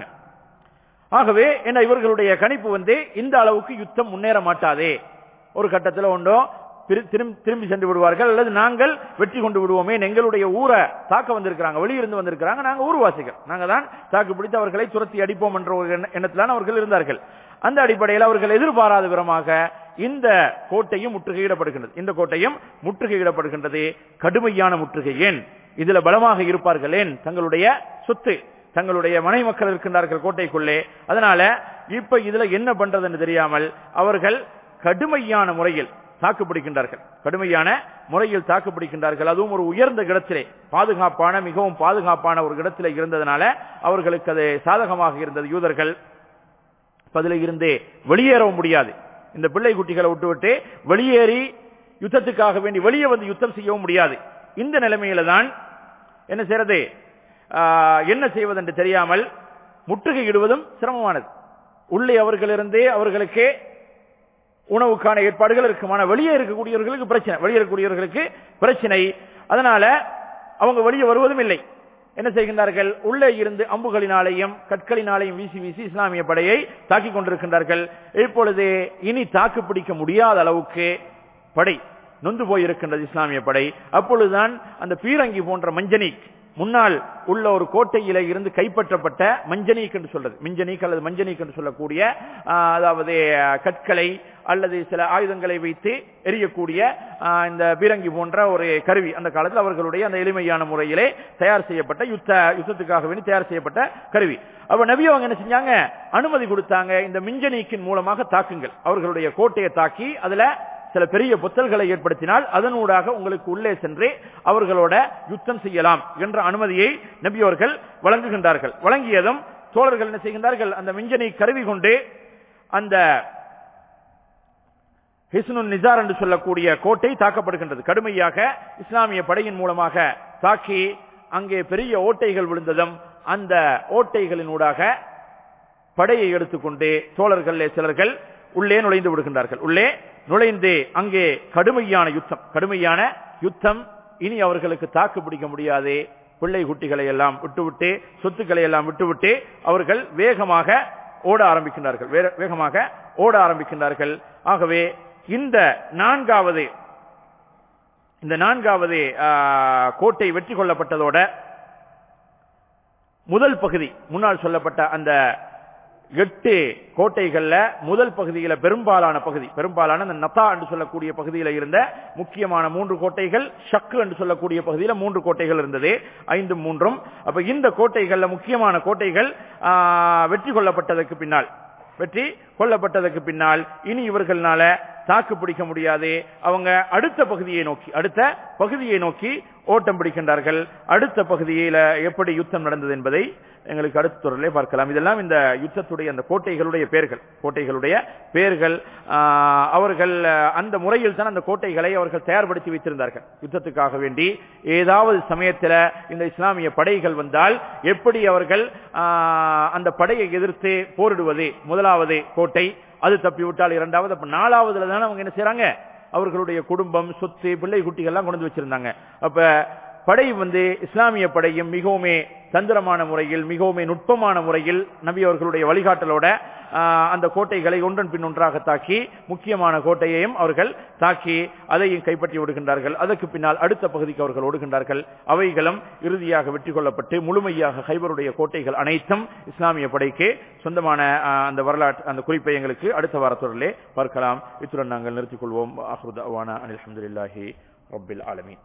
Speaker 1: ஆகவே என்ன இவர்களுடைய கணிப்பு வந்து இந்த அளவுக்கு யுத்தம் முன்னேற மாட்டாதே ஒரு கட்டத்தில் ஒன்றோ திரு- திரும்- திரும்பி சென்று விடுவார்கள் அல்லது நாங்கள் வெற்றி கொண்டு விடுவோமே எங்களுடைய ஊரை தாக்க வந்திருக்கிறாங்க வெளியிருந்து வந்திருக்கிறாங்க நாங்க ஊர்வாசிகள் நாங்க தான் தாக்கு பிடித்து அவர்களை துரத்தி அடிப்போம் என்ற ஒரு எண்ண- எண்ணத்தில்தான் அவர்கள் இருந்தார்கள் அந்த அடிப்படையில் அவர்கள் எதிர்பாராத விதமாக இந்த கோட்டையும் முற்றுகையிடப்படுகின்றது இந்த கோட்டையும் முற்றுகையிடப்படுகின்றது கடுமையான முற்றுகை ஏன் இதுல பலமாக இருப்பார்கள் ஏன் தங்களுடைய சொத்து தங்களுடைய மனை மக்கள் இருக்கின்றார்கள் கோட்டைக்குள்ளே அதனால இப்ப இதுல என்ன பண்றதுன்னு தெரியாமல் அவர்கள் கடுமையான முறையில் தாக்குப்பிடிக்கின்றார்கள் கடுமையான முறையில் தாக்குப்பிடிக்கின்றார்கள் அதுவும் ஒரு உயர்ந்த இடத்திலே பாதுகாப்பான மிகவும் பாதுகாப்பான ஒரு இடத்திலே இருந்ததனால அவர்களுக்கு அது சாதகமாக இருந்தது யூதர்கள் பதில இருந்து வெளியேறவும் முடியாது இந்த பிள்ளை குட்டிகளை விட்டுவிட்டு வெளியேறி யுத்தத்துக்காக வேண்டி வெளியே வந்து யுத்தம் செய்யவும் முடியாது இந்த நிலைமையில தான் என்ன செய்யறது ஆஹ், என்ன செய்வதென்று தெரியாமல் முற்றுகையிடுவதும் சிரமமானது உள்ளே அவர்களிருந்தே அவர்களுக்கு உணவுக்கான ஏற்பாடுகள் இருக்குமான வெளியே இருக்கக்கூடியவர்களுக்கு பிரச்சனை வெளியே இருக்கக்கூடியவர்களுக்கு பிரச்சனை அதனால அவங்க வெளியே வருவதும் இல்லை என்ன செய்கின்றார்கள் உள்ளே இருந்து அம்புகளினாலேயும் கற்களினாலேயும் வீசி வீசி இஸ்லாமிய படையை தாக்கிக் கொண்டிருக்கின்றார்கள் இப்பொழுது இனி தாக்கு பிடிக்க முடியாத அளவுக்கு படை நொந்து போயிருக்கின்றது இஸ்லாமிய படை அப்பொழுதுதான் அந்த பீரங்கி போன்ற மஞ்சனிக் முன்னால் உள்ள ஒரு கோட்டையில இருந்து கைப்பற்றப்பட்ட மஞ்சனீக் என்று சொல்றது மிஞ்சனீக் அல்லது மஞ்சனீக் என்று சொல்லக்கூடிய ஆஹ், அதாவது ஆஹ், கற்களை அல்லது சில ஆயுதங்களை வைத்து எரியக்கூடிய ஆஹ், இந்த பீரங்கி போன்ற ஒரு கருவி அந்த காலத்தில் அவர்களுடைய அந்த எளிமையான முறையிலே தயார் செய்யப்பட்ட யுத்த யுத்தத்துக்காக வேண்டி தயார் செய்யப்பட்ட கருவி அப்ப நபி அவங்க என்ன செஞ்சாங்க அனுமதி கொடுத்தாங்க இந்த மிஞ்சனீக்கின் மூலமாக தாக்குங்கள் அவர்களுடைய கோட்டையை தாக்கி அதுல சில பெரிய புத்தல்களை ஏற்படுத்தினால் அதனூடாக உங்களுக்கு உள்ளே சென்று அவர்களோட யுத்தம் செய்யலாம் என்ற அனுமதியை நபி அவர்கள் வழங்குகின்றார்கள் வழங்கியதும் தோழர்கள் என்ன செய்கின்றார்கள் அந்த மிஞ்சனை கருவி கொண்டு அந்த ஹிஸ்னுன் நிசார் என்று சொல்லக்கூடிய கோட்டை தாக்கப்படுகின்றது கடுமையாக இஸ்லாமிய படையின் மூலமாக தாக்கி அங்கே பெரிய ஓட்டைகள் விழுந்ததும் அந்த ஓட்டைகளினூடாக படையை எடுத்துக்கொண்டு தோழர்கள் சிலர்கள் உள்ளே நுழைந்து விடுகின்றார்கள் உள்ளே நுழைந்து அங்கே கடுமையான யுத்தம் கடுமையான யுத்தம் இனி அவர்களுக்கு தாக்கு பிடிக்க முடியாது பிள்ளை குட்டிகளை எல்லாம் விட்டுவிட்டு சொத்துக்களை எல்லாம் விட்டுவிட்டு அவர்கள் வேகமாக ஓட ஆரம்பிக்கின்றார்கள் வே- வேகமாக ஓட ஆரம்பிக்கின்றார்கள் ஆகவே இந்த நான்காவது இந்த நான்காவது ஆ, கோட்டை வெற்றி கொள்ளப்பட்டதோட முதல் பகுதி முன்னால் சொல்லப்பட்ட அந்த எட்டு கோட்டைகள்ல முதல் பகுதியில பெரும்பாலான பகுதி பெரும்பாலான அந்த நதா என்று சொல்லக்கூடிய பகுதியில இருந்த முக்கியமான மூன்று கோட்டைகள் ஷக்கு என்று சொல்லக்கூடிய பகுதியில மூன்று கோட்டைகள் இருந்தது ஐந்து மூன்றும் அப்ப இந்த கோட்டைகள்ல முக்கியமான கோட்டைகள் ஆ, வெற்றி கொள்ளப்பட்டதற்கு பின்னால் வெற்றி கொள்ளப்பட்டதற்கு பின்னால் இனி இவர்களால தாக்கு பிடிக்க முடியாது அவங்க அடுத்த பகுதியை நோக்கி அடுத்த பகுதியை நோக்கி ஓட்டம் பிடிக்கின்றார்கள் அடுத்த பகுதியில எப்படி யுத்தம் நடந்தது என்பதை எங்களுக்கு அடுத்த தொடரிலே பார்க்கலாம் இதெல்லாம் இந்த யுத்தத்துடைய அந்த கோட்டைகளுடைய பெயர்கள் கோட்டைகளுடைய பெயர்கள் ஆஹ், அவர்கள் அஹ், அந்த முறையில் தான் அந்த கோட்டைகளை அவர்கள் தயார்படுத்தி வைத்திருந்தார்கள் யுத்தத்துக்காக வேண்டி ஏதாவது சமயத்துல இந்த இஸ்லாமிய படைகள் வந்தால் எப்படி அவர்கள் ஆஹ், அந்த படையை எதிர்த்து போரிடுவது முதலாவது கோட்டை அது தப்பி விட்டால் இரண்டாவது அப்ப நாலாவதுல தானே அவங்க என்ன செய்றாங்க அவர்களுடைய குடும்பம் சொத்து பிள்ளை குட்டிகள் எல்லாம் கொண்டு வந்து வச்சிருந்தாங்க அப்ப படை வந்து இஸ்லாமிய படையும் மிகவும் தந்திரமான முறையில் மிகவும் நுட்பமான முறையில் நபி அவர்களுடைய வழிகாட்டலோட ஆஹ், அந்த கோட்டைகளை ஒன்றன் பின் ஒன்றாக தாக்கி முக்கியமான கோட்டையையும் அவர்கள் தாக்கி அதையும் கைப்பற்றி விடுகின்றார்கள் அதற்கு பின்னால் அடுத்த பகுதிக்கு அவர்கள் ஓடுகின்றார்கள் அவைகளும் இறுதியாக வெற்றி கொள்ளப்பட்டு முழுமையாக ஹைபருடைய கோட்டைகள் அனைத்தும் இஸ்லாமிய படைக்கு சொந்தமான ஆஹ், அந்த வரலாற்று அந்த குறிப்பை எங்களுக்கு அடுத்த வாரத்தொடரிலே பார்க்கலாம் இத்துடன் நாங்கள் நிறுத்திக் கொள்வோம் அஹ்ருத் அவானா அனில் அஹமதுல்லாஹி ரப்பில் ஆலமீன்